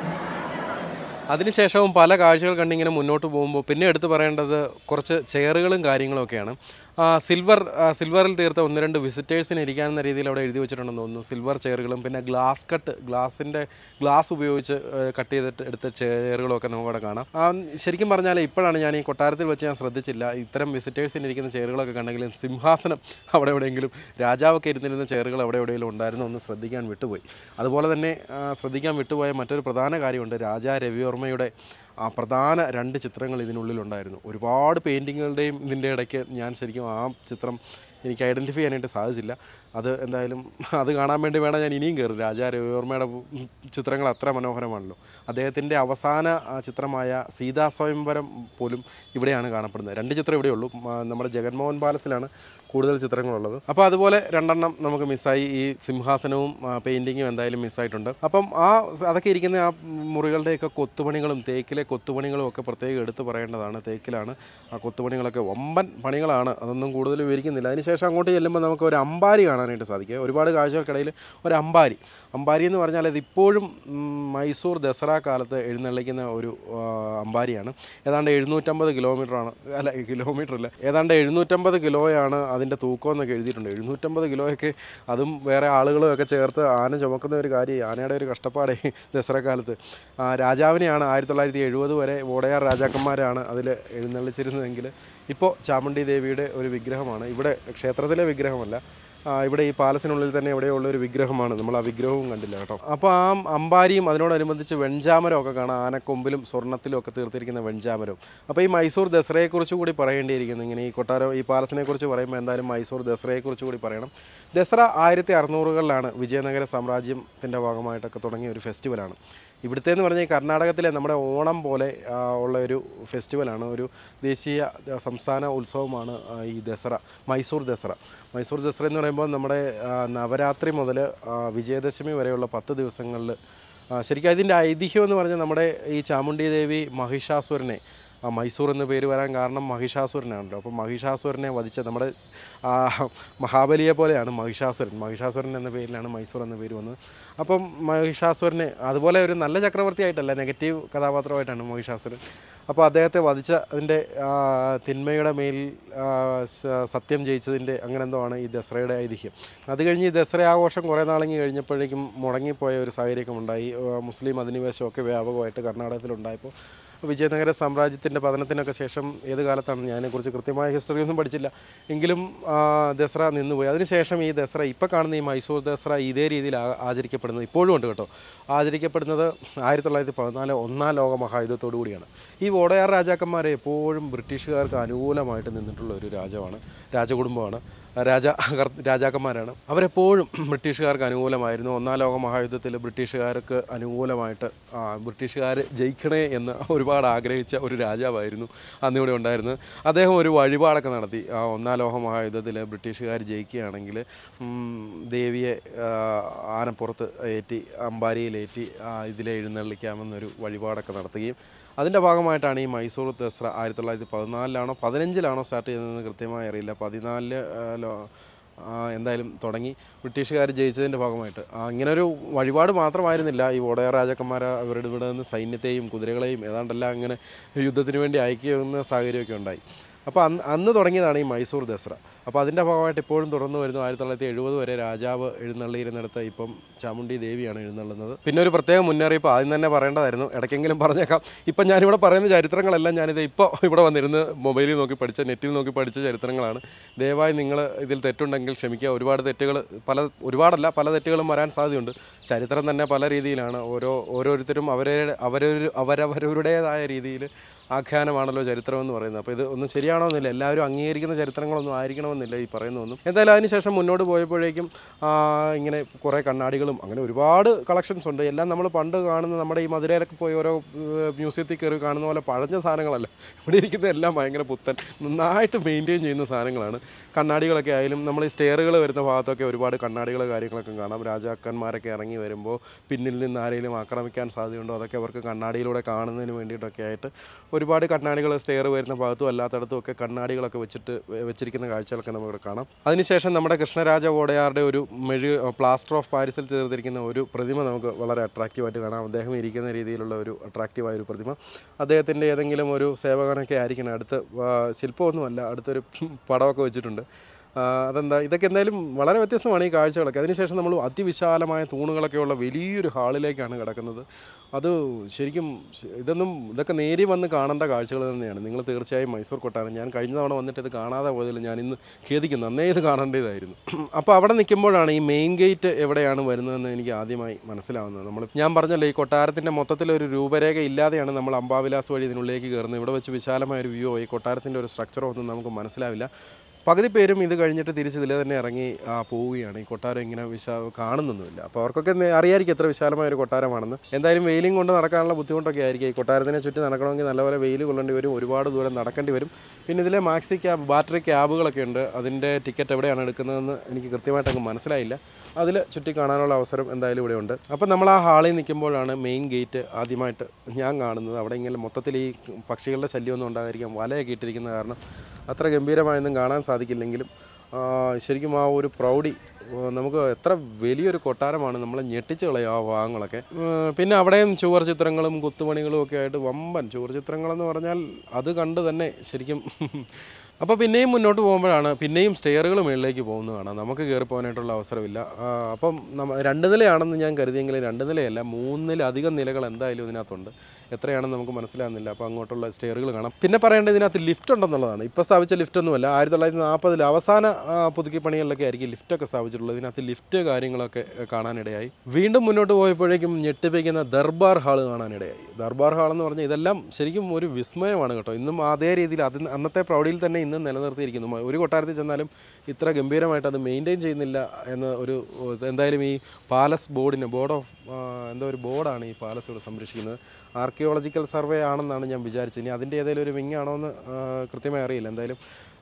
അതിനുശേഷവും പല കാഴ്ചകൾ കണ്ടിങ്ങനെ മുന്നോട്ട് പോകുമ്പോൾ പിന്നെ എടുത്തു പറയേണ്ടത് കുറച്ച് ചെയറുകളും കാര്യങ്ങളും ഒക്കെയാണ് ആ, സിൽവർ ആ, സിൽവറിൽ തീർത്ത ഒന്ന് രണ്ട് വിസിറ്റേഴ്സിന് ഇരിക്കാവുന്ന രീതിയിൽ അവിടെ എഴുതി വെച്ചിട്ടുണ്ടെന്ന് തോന്നുന്നു സിൽവർ ചെയറുകളും പിന്നെ ഗ്ലാസ് കട്ട് ഗ്ലാസിൻ്റെ ഗ്ലാസ് ഉപയോഗിച്ച് കട്ട് ചെയ്തിട്ട് എടുത്ത ചെയറുകളും ഒക്കെ നമുക്കവിടെ കാണാം ആ, ശരിക്കും പറഞ്ഞാൽ ഇപ്പോഴാണ് ഞാൻ ഈ കൊട്ടാരത്തിൽ വെച്ച് ഞാൻ ശ്രദ്ധിച്ചില്ല ഇത്തരം വിസിറ്റേഴ്സിന് ഇരിക്കുന്ന ചെയറുകളൊക്കെ കണ്ടെങ്കിലും സിംഹാസനം അവിടെ എവിടെയെങ്കിലും രാജാവൊക്കെ ഇരുന്നിരുന്ന ചെയറുകൾ അവിടെ എവിടെയെങ്കിലും ഉണ്ടായിരുന്നു ഒന്ന് ശ്രദ്ധിക്കാൻ വിട്ടുപോയി അതുപോലെ തന്നെ ആ, ശ്രദ്ധിക്കാൻ വിട്ടുപോയ മറ്റൊരു പ്രധാന കാര്യമുണ്ട് രാജാ രവിവർമ്മയുടെ ആ പ്രധാന രണ്ട് ചിത്രങ്ങൾ ഇതിനുള്ളിലുണ്ടായിരുന്നു ഒരുപാട് പെയിൻറ്റിങ്ങുകളുടെയും ഇതിൻ്റെ ഇടയ്ക്ക് ഞാൻ ശരിക്കും ആ ചിത്രം എനിക്ക് ഐഡൻറ്റിഫൈ ചെയ്യാനായിട്ട് സാധിച്ചില്ല അത് എന്തായാലും അത് കാണാൻ വേണ്ടി വേണം ഞാൻ ഇനിയും കയറും രാജാ രവിവർമ്മയുടെ ചിത്രങ്ങൾ അത്ര മനോഹരമാണല്ലോ അദ്ദേഹത്തിൻ്റെ അവസാന ആ, ചിത്രമായ സീതാ സ്വയംവരം പോലും ഇവിടെയാണ് കാണപ്പെടുന്നത് രണ്ട് ചിത്രം ഇവിടെയേ ഉള്ളൂ ആ, നമ്മുടെ ജഗൻമോഹൻ പാലസിലാണ് കൂടുതൽ ചിത്രങ്ങളുള്ളത് അപ്പോൾ അതുപോലെ രണ്ടെണ്ണം നമുക്ക് മിസ്സായി ഈ സിംഹാസനവും പെയിൻറ്റിങ്ങും എന്തായാലും മിസ്സായിട്ടുണ്ട് അപ്പം ആ സ- അതൊക്കെ ഇരിക്കുന്ന ആ മുറികളുടെയൊക്കെ കൊത്തുപണികളും തേക്കിലെ കൊത്തുപണികളും ഒക്കെ പ്രത്യേകം എടുത്ത് പറയേണ്ടതാണ് തേക്കിലാണ് ആ കൊത്തുപണികളൊക്കെ വമ്പൻ പണികളാണ് അതൊന്നും കൂടുതൽ വിവരിക്കുന്നില്ല അതിനുശേഷം അങ്ങോട്ട് ചെല്ലുമ്പോൾ നമുക്ക് ഒരു അമ്പാരി കാണാനായിട്ട് സാധിക്കും ഒരുപാട് കാഴ്ചകൾക്കിടയിൽ ഒരു അമ്പാരി അമ്പാരി എന്ന് പറഞ്ഞാൽ ഇത് ഇപ്പോഴും ഉം, മൈസൂർ ദസറ കാലത്ത് എഴുന്നള്ളിക്കുന്ന ഒരു ആ, അമ്പാരിയാണ് ഏതാണ്ട് എഴുന്നൂറ്റമ്പത് കിലോമീറ്ററാണ് അല്ല കിലോമീറ്റർ അല്ല ഏതാണ്ട് എഴുന്നൂറ്റമ്പത് കിലോയാണ് അതിൻ്റെ തൂക്കം എന്നൊക്കെ എഴുതിയിട്ടുണ്ട് എഴുന്നൂറ്റമ്പത് കിലോയൊക്കെ അതും വേറെ ആളുകളും ഒക്കെ ചേർത്ത് ആന ചുമക്കുന്ന ഒരു കാര്യം ആനയുടെ ഒരു കഷ്ടപ്പാടേ ദസറ കാലത്ത് ആ, രാജാവിനെയാണ് ആയിരത്തി തൊള്ളായിരത്തി എഴുപത് വരെ വോടയാർ രാജാക്കന്മാരാണ് അതിൽ എഴുന്നള്ളിച്ചിരുന്നതെങ്കിൽ ഇപ്പോൾ ചാമുണ്ഡി ദേവിയുടെ ഒരു വിഗ്രഹമാണ് ഇവിടെ ക്ഷേത്രത്തിലെ വിഗ്രഹമല്ല ആ, ഇവിടെ ഈ പാലസിനുള്ളിൽ തന്നെ എവിടെയോ ഉള്ള ഒരു വിഗ്രഹമാണ് നമ്മൾ ആ വിഗ്രഹവും കണ്ടില്ല കേട്ടോ അപ്പോൾ ആ അമ്പാരിയും അതിനോടനുബന്ധിച്ച് വെഞ്ചാമരം ഒക്കെ കാണാം ആനക്കൊമ്പിലും സ്വർണ്ണത്തിലും ഒക്കെ തീർത്തിരിക്കുന്ന വെഞ്ചാമരവും അപ്പോൾ ഈ മൈസൂർ ദസറയെക്കുറിച്ച് കൂടി പറയേണ്ടിയിരിക്കുന്നു ഇങ്ങനെ ഈ കൊട്ടാരം ഈ പാലസിനെ കുറിച്ച് പറയുമ്പോൾ എന്തായാലും മൈസൂർ ദസറയെക്കുറിച്ച് കൂടി പറയണം ദസറ ആയിരത്തി അറുന്നൂറുകളിലാണ് വിജയനഗര സാമ്രാജ്യത്തിൻ്റെ ഭാഗമായിട്ടൊക്കെ തുടങ്ങിയ ഒരു ഫെസ്റ്റിവലാണ് ഇവിടുത്തെ എന്ന് പറഞ്ഞാൽ ഈ കർണാടകത്തിലെ നമ്മുടെ ഓണം പോലെ ആ, ഉള്ള ഒരു ഫെസ്റ്റിവലാണ് ഒരു ദേശീയ ആ, സംസ്ഥാന ഉത്സവമാണ് ആ, ഈ ദസറ മൈസൂർ ദസറ മൈസൂർ ദസറ എന്ന് പറയുമ്പോൾ നമ്മുടെ ആ, നവരാത്രി മുതൽ ആ, വിജയദശമി വരെയുള്ള പത്ത് ദിവസങ്ങളിൽ ശരിക്കും അതിൻ്റെ ഐതിഹ്യം എന്ന് പറഞ്ഞാൽ നമ്മുടെ ഈ ചാമുണ്ഡി ദേവി മഹിഷാസുരനെ ആ, മൈസൂർ എന്ന പേര് വരാൻ കാരണം മഹിഷാസുരനാണല്ലോ അപ്പോൾ മഹിഷാസുരനെ വധിച്ച നമ്മുടെ ആ, മഹാബലിയെ പോലെയാണ് മഹിഷാസുരൻ മഹിഷാസുരൻ എന്ന പേരിലാണ് മൈസൂർ എന്ന പേര് വന്നത് അപ്പം മഹിഷാസുരനെ അതുപോലെ ഒരു നല്ല ചക്രവർത്തിയായിട്ടല്ല നെഗറ്റീവ് കഥാപാത്രമായിട്ടാണ് മഹിഷാസുരൻ അപ്പോൾ അദ്ദേഹത്തെ വധിച്ച അതിൻ്റെ ആ, തിന്മയുടെ മേൽ ആ, സ- സത്യം ജയിച്ചതിൻ്റെ അങ്ങനെ എന്തോ ആണ് ഈ ദസറയുടെ ഐതിഹ്യം അത് കഴിഞ്ഞ് ഈ ദസറ ആഘോഷം കുറേ നാളങ്ങി കഴിഞ്ഞപ്പോഴേക്കും മുടങ്ങിപ്പോയ ഒരു സാഹചര്യമൊക്കെ ഉണ്ടായി ആ, മുസ്ലിം അധിനിവേശമൊക്കെ വ്യാപകമായിട്ട് കർണാടകത്തിലുണ്ടായപ്പോൾ വിജയനഗര സാമ്രാജ്യത്തിൻ്റെ പതനത്തിനൊക്കെ ശേഷം ഏത് കാലത്താണ് ഞാൻ അതിനെക്കുറിച്ച് കൃത്യമായ ഹിസ്റ്ററി ഒന്നും പഠിച്ചില്ല എങ്കിലും ആ, ദസറ നിന്നുപോയി അതിനുശേഷം ഈ ദസറ ഇപ്പോൾ കാണുന്ന ഈ മൈസൂർ ദസറ ഇതേ രീതിയിൽ ആ- ആചരിക്കപ്പെടുന്നത് ഇപ്പോഴും ഉണ്ട് കേട്ടോ ആചരിക്കപ്പെടുന്നത് ആയിരത്തി തൊള്ളായിരത്തി പതിനാല് ഒന്നാം ലോക മഹായുദ്ധത്തോടു കൂടിയാണ് ഈ വോഡയാർ രാജാക്കന്മാരെ എപ്പോഴും ബ്രിട്ടീഷുകാർക്ക് അനുകൂലമായിട്ട് നിന്നിട്ടുള്ള ഒരു രാജാവാണ് രാജകുടുംബമാണ് രാജ രാജാക്കന്മാരാണ് അവരെപ്പോഴും ബ്രിട്ടീഷുകാർക്ക് അനുകൂലമായിരുന്നു ഒന്നാം ലോക മഹായുദ്ധത്തിൽ ബ്രിട്ടീഷുകാർക്ക് അനുകൂലമായിട്ട് ആ, ബ്രിട്ടീഷുകാർ ജയിക്കണേ എന്ന് ഒരുപാട് ആഗ്രഹിച്ച ഒരു രാജാവായിരുന്നു അന്നിവിടെ ഉണ്ടായിരുന്നത് അദ്ദേഹം ഒരു വഴിപാടൊക്കെ നടത്തി ആ ഒന്നാം ലോക മഹായുദ്ധത്തിൽ ബ്രിട്ടീഷുകാർ ജയിക്കുകയാണെങ്കിൽ ഉം, ദേവിയെ ആ, ആനപ്പുറത്ത് ഏറ്റി അമ്പാരിയിലേറ്റി ആ, ഇതിലെ എഴുന്നള്ളിക്കാമെന്നൊരു വഴിപാടൊക്കെ നടത്തുകയും അതിൻ്റെ ഭാഗമായിട്ടാണ് ഈ മൈസൂർ ദസറ ആയിരത്തി തൊള്ളായിരത്തി പതിനാലിലാണോ പതിനഞ്ചിലാണോ സ്റ്റാർട്ട് ചെയ്തതെന്ന് കൃത്യമായി അറിയില്ല പതിനാലില് ആ, ലോ- ആ, എന്തായാലും തുടങ്ങി ബ്രിട്ടീഷുകാർ ജയിച്ചതിൻ്റെ ഭാഗമായിട്ട് ആ, ഇങ്ങനൊരു വഴിപാട് മാത്രമായിരുന്നില്ല ഈ വോഡയർ രാജാക്കന്മാർ അവരുടെ ഇവിടെ നിന്ന് സൈന്യത്തെയും കുതിരകളെയും ഏതാണ്ടെല്ലാം അങ്ങനെ യുദ്ധത്തിന് വേണ്ടി അയക്കുന്ന സാഹചര്യമൊക്കെ ഉണ്ടായി അപ്പോൾ അന്ന് അന്ന് തുടങ്ങിയതാണ് ഈ മൈസൂർ ദസറ അപ്പോൾ അതിൻ്റെ ഭാഗമായിട്ട് ഇപ്പോഴും തുടർന്ന് വരുന്നു ആയിരത്തി തൊള്ളായിരത്തി എഴുപത് വരെ രാജാവ് എഴുന്നള്ളിയിരുന്നിടത്ത് ഇപ്പം ചാമുണ്ഡി ദേവിയാണ് എഴുന്നള്ളുന്നത് പിന്നെ ഒരു പ്രത്യേക മുന്നറിയിപ്പ് ആദ്യം തന്നെ പറയേണ്ടതായിരുന്നു ഇടയ്ക്കെങ്കിലും പറഞ്ഞേക്കാം ഇപ്പം ഞാനിവിടെ പറയുന്ന ചരിത്രങ്ങളെല്ലാം ഞാനിത് ഇപ്പോൾ ഇവിടെ വന്നിരുന്ന് മൊബൈലിൽ നോക്കി പഠിച്ച നെറ്റിൽ നോക്കി പഠിച്ച ചരിത്രങ്ങളാണ് ദയവായി നിങ്ങൾ ഇതിൽ തെറ്റുണ്ടെങ്കിൽ ക്ഷമിക്കുക ഒരുപാട് തെറ്റുകൾ പല ഒരുപാടല്ല പല തെറ്റുകളും വരാൻ സാധ്യതയുണ്ട് ചരിത്രം തന്നെ പല രീതിയിലാണ് ഓരോ ഓരോരുത്തരും അവരെ അവരൊരു അവരവരുടേതായ രീതിയിൽ ആഖ്യാനമാണല്ലോ ചരിത്രം എന്ന് പറയുന്നത് അപ്പോൾ ഇത് ഒന്നും ശരിയാണോന്നില്ല എല്ലാവരും അംഗീകരിക്കുന്ന ചരിത്രങ്ങളൊന്നും ആയിരിക്കണമെന്നില്ല ഈ പറയുന്നതൊന്നും എന്തായാലും അതിനുശേഷം മുന്നോട്ട് പോയപ്പോഴേക്കും ആ, ഇങ്ങനെ കുറേ കണ്ണാടികളും അങ്ങനെ ഒരുപാട് കളക്ഷൻസ് ഉണ്ട് എല്ലാം നമ്മൾ പണ്ട് കാണുന്ന നമ്മുടെ ഈ മധുരയിലൊക്കെ പോയി ഓരോ ഏഹ്, മ്യൂസിയത്തിൽ കയറി കാണുന്ന പോലെ പഴഞ്ഞ സാധനങ്ങളല്ല ഇവിടെ ഇരിക്കുന്ന എല്ലാം ഭയങ്കര പുത്തൻ നന്നായിട്ട് മെയിൻറ്റെയിൻ ചെയ്യുന്ന സാധനങ്ങളാണ് കണ്ണാടികളൊക്കെ ആയാലും നമ്മൾ ഈ സ്റ്റെയറുകൾ വരുന്ന ഭാഗത്തൊക്കെ ഒരുപാട് കണ്ണാടികൾ കാര്യങ്ങളൊക്കെ കാണാം രാജാക്കന്മാരൊക്കെ ഇറങ്ങി വരുമ്പോൾ പിന്നിൽ നിന്ന് ആരെങ്കിലും ആക്രമിക്കാൻ സാധ്യതയുണ്ടോ അതൊക്കെ അവർക്ക് കണ്ണാടിയിലൂടെ കാണുന്നതിന് വേണ്ടിയിട്ടൊക്കെ ആയിട്ട് ഒരുപാട് കണ്ണാടികൾ സ്റ്റെയർ വരുന്ന ഭാഗത്തും അല്ലാത്തടത്തും ഒക്കെ കണ്ണാടികളൊക്കെ വെച്ചിട്ട് വെ- വെച്ചിരിക്കുന്ന കാഴ്ചകളൊക്കെ നമുക്കിവിടെ കാണാം അതിനുശേഷം നമ്മുടെ കൃഷ്ണരാജ വോഡയാറുടെ ഒരു മെഴു പ്ലാസ്റ്റർ ഓഫ് പാരീസിൽ ചേർത്തിരിക്കുന്ന ഒരു പ്രതിമ നമുക്ക് വളരെ അട്രാക്റ്റീവായിട്ട് കാണാം അദ്ദേഹം ഇരിക്കുന്ന രീതിയിലുള്ള ഒരു അട്രാക്റ്റീവായ ഒരു പ്രതിമ അദ്ദേഹത്തിൻ്റെ ഏതെങ്കിലും ഒരു സേവകനൊക്കെ ആയിരിക്കണം അടുത്ത് ആ, ശില്പമൊന്നുമല്ല അടുത്തൊരു പടമൊക്കെ വെച്ചിട്ടുണ്ട് ആ, അതെന്താ ഇതൊക്കെ എന്തായാലും വളരെ വ്യത്യസ്തമാണ് ഈ കാഴ്ചകളൊക്കെ അതിനുശേഷം നമ്മൾ അതിവിശാലമായ തൂണുകളൊക്കെയുള്ള വലിയൊരു ഹാളിലേക്കാണ് കിടക്കുന്നത് അത് ശരിക്കും ശ- ഇതൊന്നും ഇതൊക്കെ നേരി വന്ന് കാണേണ്ട കാഴ്ചകൾ തന്നെയാണ് നിങ്ങൾ തീർച്ചയായും മൈസൂർ കൊട്ടാരം ഞാൻ കഴിഞ്ഞ തവണ വന്നിട്ട് ഇത് കാണാതെ പോയതിൽ ഞാൻ ഇന്ന് ഖേദിക്കുന്നു അന്നേ ഇത് കാണേണ്ടതായിരുന്നു അപ്പോൾ അവിടെ നിൽക്കുമ്പോഴാണ് ഈ മെയിൻ ഗേറ്റ് എവിടെയാണ് വരുന്നതെന്ന് എനിക്ക് ആദ്യമായി മനസ്സിലാവുന്നത് നമ്മൾ ഞാൻ പറഞ്ഞല്ലോ ഈ കൊട്ടാരത്തിൻ്റെ മൊത്തത്തിലൊരു രൂപരേഖ ഇല്ലാതെയാണ് നമ്മൾ അംബാവിലാസ് വഴി ഇതിനുള്ളിലേക്ക് കയറുന്നത് ഇവിടെ വെച്ച് വിശാലമായ ഒരു വ്യൂ ഈ കൊട്ടാരത്തിൻ്റെ ഒരു സ്ട്രക്ചറോ ഒന്നും നമുക്ക് മനസ്സിലാവില്ല പകുതി പേരും ഇത് കഴിഞ്ഞിട്ട് തിരിച്ച് ഇതിലെ തന്നെ ഇറങ്ങി ആ, പോവുകയാണ് ഈ കൊട്ടാരം ഇങ്ങനെ വിശാ കാണുന്നൊന്നുമില്ല അപ്പോൾ അവർക്കൊക്കെ നേ- അറിയായിരിക്കും എത്ര വിശാലമായ ഒരു കൊട്ടാരമാണെന്ന് എന്തായാലും വെയിലും കൊണ്ട് നടക്കാനുള്ള ബുദ്ധിമുട്ടൊക്കെ ആയിരിക്കും ഈ കൊട്ടാരത്തിനെ ചുറ്റി നടക്കണമെങ്കിൽ നല്ലപോലെ വെയിൽ കൊള്ളേണ്ടി വരും ഒരുപാട് ദൂരം നടക്കേണ്ടി വരും പിന്നെ ഇതിലെ മാക്സി ക്യാബ് ബാറ്ററി ക്യാബുകളൊക്കെ ഉണ്ട് അതിൻ്റെ ടിക്കറ്റ് എവിടെയാണ് എടുക്കുന്നതെന്ന് എനിക്ക് കൃത്യമായിട്ട് അങ്ങ് മനസ്സിലായില്ല അതിൽ ചുറ്റി കാണാനുള്ള അവസരം എന്തായാലും ഇവിടെ ഉണ്ട് അപ്പോൾ നമ്മൾ ആ ഹാളിൽ നിൽക്കുമ്പോഴാണ് മെയിൻ ഗേറ്റ് ആദ്യമായിട്ട് ഞാൻ കാണുന്നത് അവിടെ ഇങ്ങനെ മൊത്തത്തിൽ ഈ പക്ഷികളുടെ ശല്യമൊന്നും ഉണ്ടാകാതിരിക്കാൻ വലയൊക്കെ ഇട്ടിരിക്കുന്ന കാരണം അത്ര ഗംഭീരമായൊന്നും കാണാൻ സാധിക്കില്ലെങ്കിലും ആ, ശരിക്കും ആ ഒരു പ്രൗഢി ആ, നമുക്ക് എത്ര വലിയൊരു കൊട്ടാരമാണ് നമ്മളെ ഞെട്ടിച്ച് കളയും ആ ഭാഗങ്ങളൊക്കെ ഉം, പിന്നെ അവിടെയും ചുവർ ചിത്രങ്ങളും കുത്തുപണികളും ഒക്കെ ആയിട്ട് വമ്പൻ ചുവർ ചിത്രങ്ങളെന്ന് പറഞ്ഞാൽ അത് കണ്ട് തന്നെ ശരിക്കും അപ്പോൾ പിന്നെയും മുന്നോട്ട് പോകുമ്പോഴാണ് പിന്നെയും സ്റ്റെയറുകൾ മുകളിലേക്ക് പോകുന്നത് കാണാം നമുക്ക് കയറി പോകാനായിട്ടുള്ള അവസരമില്ല ആ, അപ്പം നമ്മ രണ്ട് നിലയാണെന്ന് ഞാൻ കരുതിയെങ്കിലും രണ്ട് നിലയല്ല മൂന്നിലധികം നിലകൾ എന്തായാലും ഇതിനകത്തുണ്ട് എത്രയാണെന്ന് നമുക്ക് മനസ്സിലാകുന്നില്ല അപ്പോൾ അങ്ങോട്ടുള്ള സ്റ്റെയറുകൾ കാണാം പിന്നെ പറയേണ്ടത് ഇതിനകത്ത് ലിഫ്റ്റ് ഉണ്ടെന്നുള്ളതാണ് ഇപ്പോൾ സ്ഥാപിച്ച ലിഫ്റ്റ് ഒന്നുമല്ല ആയിരത്തി തൊള്ളായിരത്തി നാൽപ്പതിൽ അവസാന ആ, പുതുക്കി പണികളിലൊക്കെ ആയിരിക്കും ലിഫ്റ്റൊക്കെ സ്ഥാപിച്ചിട്ടുള്ളത് ഇതിനകത്ത് ലിഫ്റ്റ് കാര്യങ്ങളൊക്കെ ആ, കാണാനിടയായി വീണ്ടും മുന്നോട്ട് പോയപ്പോഴേക്കും ഞെട്ടിപ്പിക്കുന്ന ദർബാർ ഹാൾ കാണാനിടയായി ദർബാർ ഹാൾ എന്ന് പറഞ്ഞാൽ ഇതെല്ലാം ശരിക്കും ഒരു വിസ്മയമാണ് കേട്ടോ ഇന്നും അതേ രീതിയിൽ അത് അന്നത്തെ പ്രൗഢിയിൽ തന്നെ ഇന്നും നിലനിർത്തിയിരിക്കുന്നു മ- ഒരു കൊട്ടാരത്തിൽ ചെന്നാലും ഇത്ര ഗംഭീരമായിട്ട് അത് മെയിൻറ്റെയിൻ ചെയ്യുന്നില്ല എന്ന് ഒരു എന്തായാലും ഈ പാലസ് ബോർഡിന് ബോർഡ് ഓഫ് എന്തോ ഒരു ബോർഡാണ് ഈ പാലസ് ഇവിടെ സംരക്ഷിക്കുന്നത് ആർക്കിയോളജിക്കൽ സർവേ ആണെന്നാണ് ഞാൻ വിചാരിച്ചത് ഇനി അതിൻ്റെ ഏതെങ്കിലും ഒരു വിങ് ആണോ എന്ന് ആ, കൃത്യമായി അറിയില്ല എന്തായാലും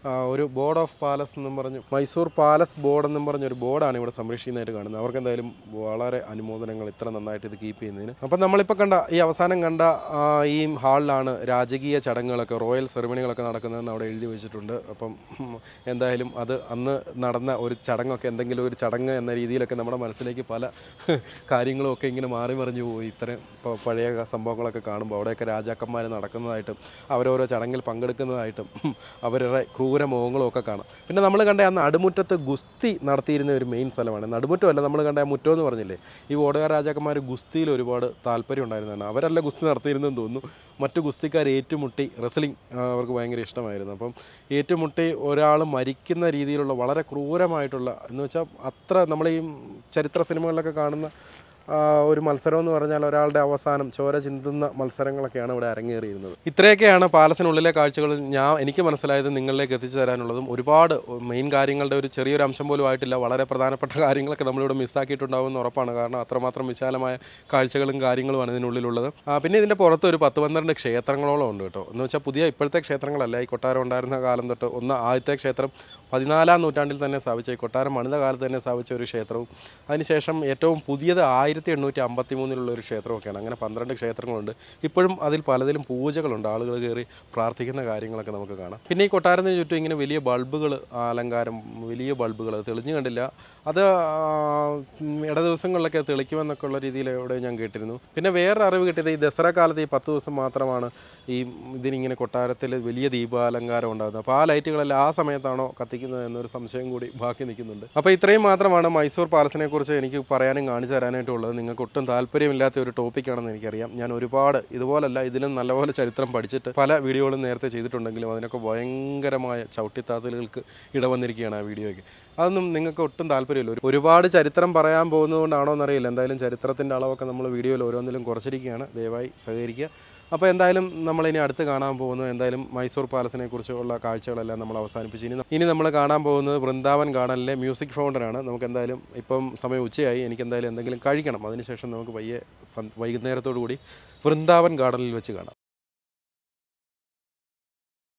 ആ, ഒരു ബോർഡ് ഓഫ് പാലസ് എന്നും പറഞ്ഞ് മൈസൂർ പാലസ് ബോർഡ് എന്നും പറഞ്ഞ ഒരു ബോർഡാണ് ഇവിടെ സംരക്ഷിക്കുന്നതായിട്ട് കാണുന്നത് അവർക്ക് എന്തായാലും വളരെ അനുമോദനങ്ങൾ ഇത്ര നന്നായിട്ട് ഇത് കീപ്പ് ചെയ്യുന്നതിന് അപ്പം നമ്മളിപ്പോൾ കണ്ട ഈ അവസാനം കണ്ട ആ, ഈ ഹാളിലാണ് രാജകീയ ചടങ്ങുകളൊക്കെ റോയൽ സെറിമണികളൊക്കെ നടക്കുന്നതെന്ന് അവിടെ എഴുതി വെച്ചിട്ടുണ്ട് അപ്പം ഉം, എന്തായാലും അത് അന്ന് നടന്ന ഒരു ചടങ്ങൊക്കെ എന്തെങ്കിലും ഒരു ചടങ്ങ് എന്ന രീതിയിലൊക്കെ നമ്മുടെ മനസ്സിലേക്ക് പല കാര്യങ്ങളും ഒക്കെ ഇങ്ങനെ മാറി മറിഞ്ഞു പോയി ഇത്തരം പ- പഴയ സംഭവങ്ങളൊക്കെ കാണുമ്പോൾ അവിടെയൊക്കെ രാജാക്കന്മാർ നടക്കുന്നതായിട്ടും അവരോരോ ചടങ്ങിൽ പങ്കെടുക്കുന്നതായിട്ടും ഉം, അവരുടെ ക്രൂര മോഹങ്ങളും ഒക്കെ കാണാം പിന്നെ നമ്മൾ കണ്ട ആ നടുമുറ്റത്ത് ഗുസ്തി നടത്തിയിരുന്ന ഒരു മെയിൻ സ്ഥലമാണ് നടുമുറ്റമല്ല നമ്മൾ കണ്ട ആ മുറ്റം എന്ന് പറഞ്ഞില്ലേ ഈ ഓടുകാർ രാജാക്കന്മാർ ഗുസ്തിയിൽ ഒരുപാട് താല്പര്യം ഉണ്ടായിരുന്നതാണ് അവരല്ല ഗുസ്തി നടത്തിയിരുന്നെന്ന് തോന്നുന്നു മറ്റു ഗുസ്തിക്കാർ ഏറ്റുമുട്ടി റെസ്ലിംഗ് അവർക്ക് ഭയങ്കര ഇഷ്ടമായിരുന്നു അപ്പം ഏറ്റുമുട്ടി ഒരാൾ മരിക്കുന്ന രീതിയിലുള്ള വളരെ ക്രൂരമായിട്ടുള്ള എന്ന് വെച്ചാൽ അത്ര നമ്മൾ ഈ ചരിത്ര സിനിമകളിലൊക്കെ കാണുന്ന ആ, ഒരു മത്സരം എന്ന് പറഞ്ഞാൽ ഒരാളുടെ അവസാനം ചോര ചിന്തുന്ന മത്സരങ്ങളൊക്കെയാണ് ഇവിടെ അരങ്ങേറിയിരുന്നത് ഇത്രയൊക്കെയാണ് പാലസിനുള്ളിലെ കാഴ്ചകൾ ഞാൻ എനിക്ക് മനസ്സിലായത് നിങ്ങളിലേക്ക് എത്തിച്ചു തരാനുള്ളതും ഒരുപാട് മെയിൻ കാര്യങ്ങളുടെ ഒരു ചെറിയൊരു അംശം പോലും ആയിട്ടില്ല വളരെ പ്രധാനപ്പെട്ട കാര്യങ്ങളൊക്കെ നമ്മളിവിടെ മിസ്സാക്കിയിട്ടുണ്ടാവുമെന്ന് ഉറപ്പാണ് കാരണം അത്രമാത്രം വിശാലമായ കാഴ്ചകളും കാര്യങ്ങളുമാണ് ഇതിനുള്ളിലുള്ളത് ആ, പിന്നെ ഇതിൻ്റെ പുറത്ത് ഒരു പത്ത് പന്ത്രണ്ട് ക്ഷേത്രങ്ങളോളം ഉണ്ട് കേട്ടോ എന്ന് വെച്ചാൽ പുതിയ ഇപ്പോഴത്തെ ക്ഷേത്രങ്ങളല്ല ഈ കൊട്ടാരം ഉണ്ടായിരുന്ന കാലം തൊട്ട് ഒന്ന് ആദ്യത്തെ ക്ഷേത്രം പതിനാലാം നൂറ്റാണ്ടിൽ തന്നെ സ്ഥാപിച്ച ഈ കൊട്ടാരം പണിത കാലത്ത് തന്നെ സ്ഥാപിച്ച ഒരു ക്ഷേത്രവും അതിനുശേഷം ഏറ്റവും പുതിയത് ആയിരത്തി എണ്ണൂറ്റി അമ്പത്തി മൂന്നിലുള്ള ഒരു ക്ഷേത്രമൊക്കെയാണ് അങ്ങനെ പന്ത്രണ്ട് ക്ഷേത്രങ്ങളുണ്ട് ഇപ്പോഴും അതിൽ പലതിലും പൂജകളുണ്ട് ആളുകൾ കയറി പ്രാർത്ഥിക്കുന്ന കാര്യങ്ങളൊക്കെ നമുക്ക് കാണാം പിന്നെ ഈ കൊട്ടാരത്തിന് ചുറ്റും ഇങ്ങനെ വലിയ ബൾബുകൾ അലങ്കാരം വലിയ ബൾബുകൾ തെളിഞ്ഞു കണ്ടില്ല അത് ആ, ഉം, ഇട ദിവസങ്ങളിലൊക്കെ തെളിക്കുമെന്നൊക്കെ ഉള്ള രീതിയിൽ ഇവിടെ ഞാൻ കേട്ടിരുന്നു പിന്നെ വേറെ അറിവ് കിട്ടിയത് ഈ ദസറ കാലത്ത് ഈ പത്ത് ദിവസം മാത്രമാണ് ഈ ഇതിനിങ്ങനെ കൊട്ടാരത്തിൽ വലിയ ദീപാലങ്കാരം ഉണ്ടാകുന്നത് അപ്പോൾ ആ ലൈറ്റുകളെല്ലാം ആ സമയത്താണോ കത്തിക്കുന്നത് എന്നൊരു സംശയം കൂടി ബാക്കി നിൽക്കുന്നുണ്ട് അപ്പോൾ ഇത്രയും മാത്രമാണ് മൈസൂർ പാലസിനെ കുറിച്ച് എനിക്ക് പറയാനും കാണിച്ചു തരാനായിട്ടുള്ളത് നിങ്ങൾക്ക് ഒട്ടും താല്പര്യമില്ലാത്ത ഒരു ടോപ്പിക്കാണെന്ന് എനിക്കറിയാം ഞാൻ ഒരുപാട് ഇതുപോലല്ല ഇതിലും നല്ലപോലെ ചരിത്രം പഠിച്ചിട്ട് പല വീഡിയോകളും നേരത്തെ ചെയ്തിട്ടുണ്ടെങ്കിലും അതിനൊക്കെ ഭയങ്കരമായ ചവിട്ടിത്താത്തലുകൾക്ക് ഇടവന്നിരിക്കുകയാണ് ആ വീഡിയോയ്ക്ക് അതൊന്നും നിങ്ങൾക്ക് ഒട്ടും താല്പര്യമില്ല ഒരു- ഒരുപാട് ചരിത്രം പറയാൻ പോകുന്നതുകൊണ്ടാണോ എന്നറിയില്ല എന്തായാലും ചരിത്രത്തിൻ്റെ അളവൊക്കെ നമ്മൾ വീഡിയോയിൽ ഓരോന്നിലും കുറച്ചിരിക്കുകയാണ് ദയവായി സഹകരിക്കുക അപ്പോൾ എന്തായാലും നമ്മളിനി അടുത്ത് കാണാൻ പോകുന്നത് എന്തായാലും മൈസൂർ പാലസിനെ കുറിച്ചുള്ള കാഴ്ചകളെല്ലാം നമ്മൾ അവസാനിപ്പിച്ച് ഇനി ഇനി നമ്മൾ കാണാൻ പോകുന്നത് വൃന്ദാവൻ ഗാർഡനിലെ മ്യൂസിക് ഫൗണ്ടനാണ് നമുക്ക് എന്തായാലും ഇപ്പം സമയം ഉച്ചയായി എനിക്ക് എന്തായാലും എന്തെങ്കിലും കഴിക്കണം അതിനുശേഷം നമുക്ക് പയ്യെ സന്- വൈകുന്നേരത്തോടു കൂടി വൃന്ദാവൻ ഗാർഡനിൽ വെച്ച് കാണാം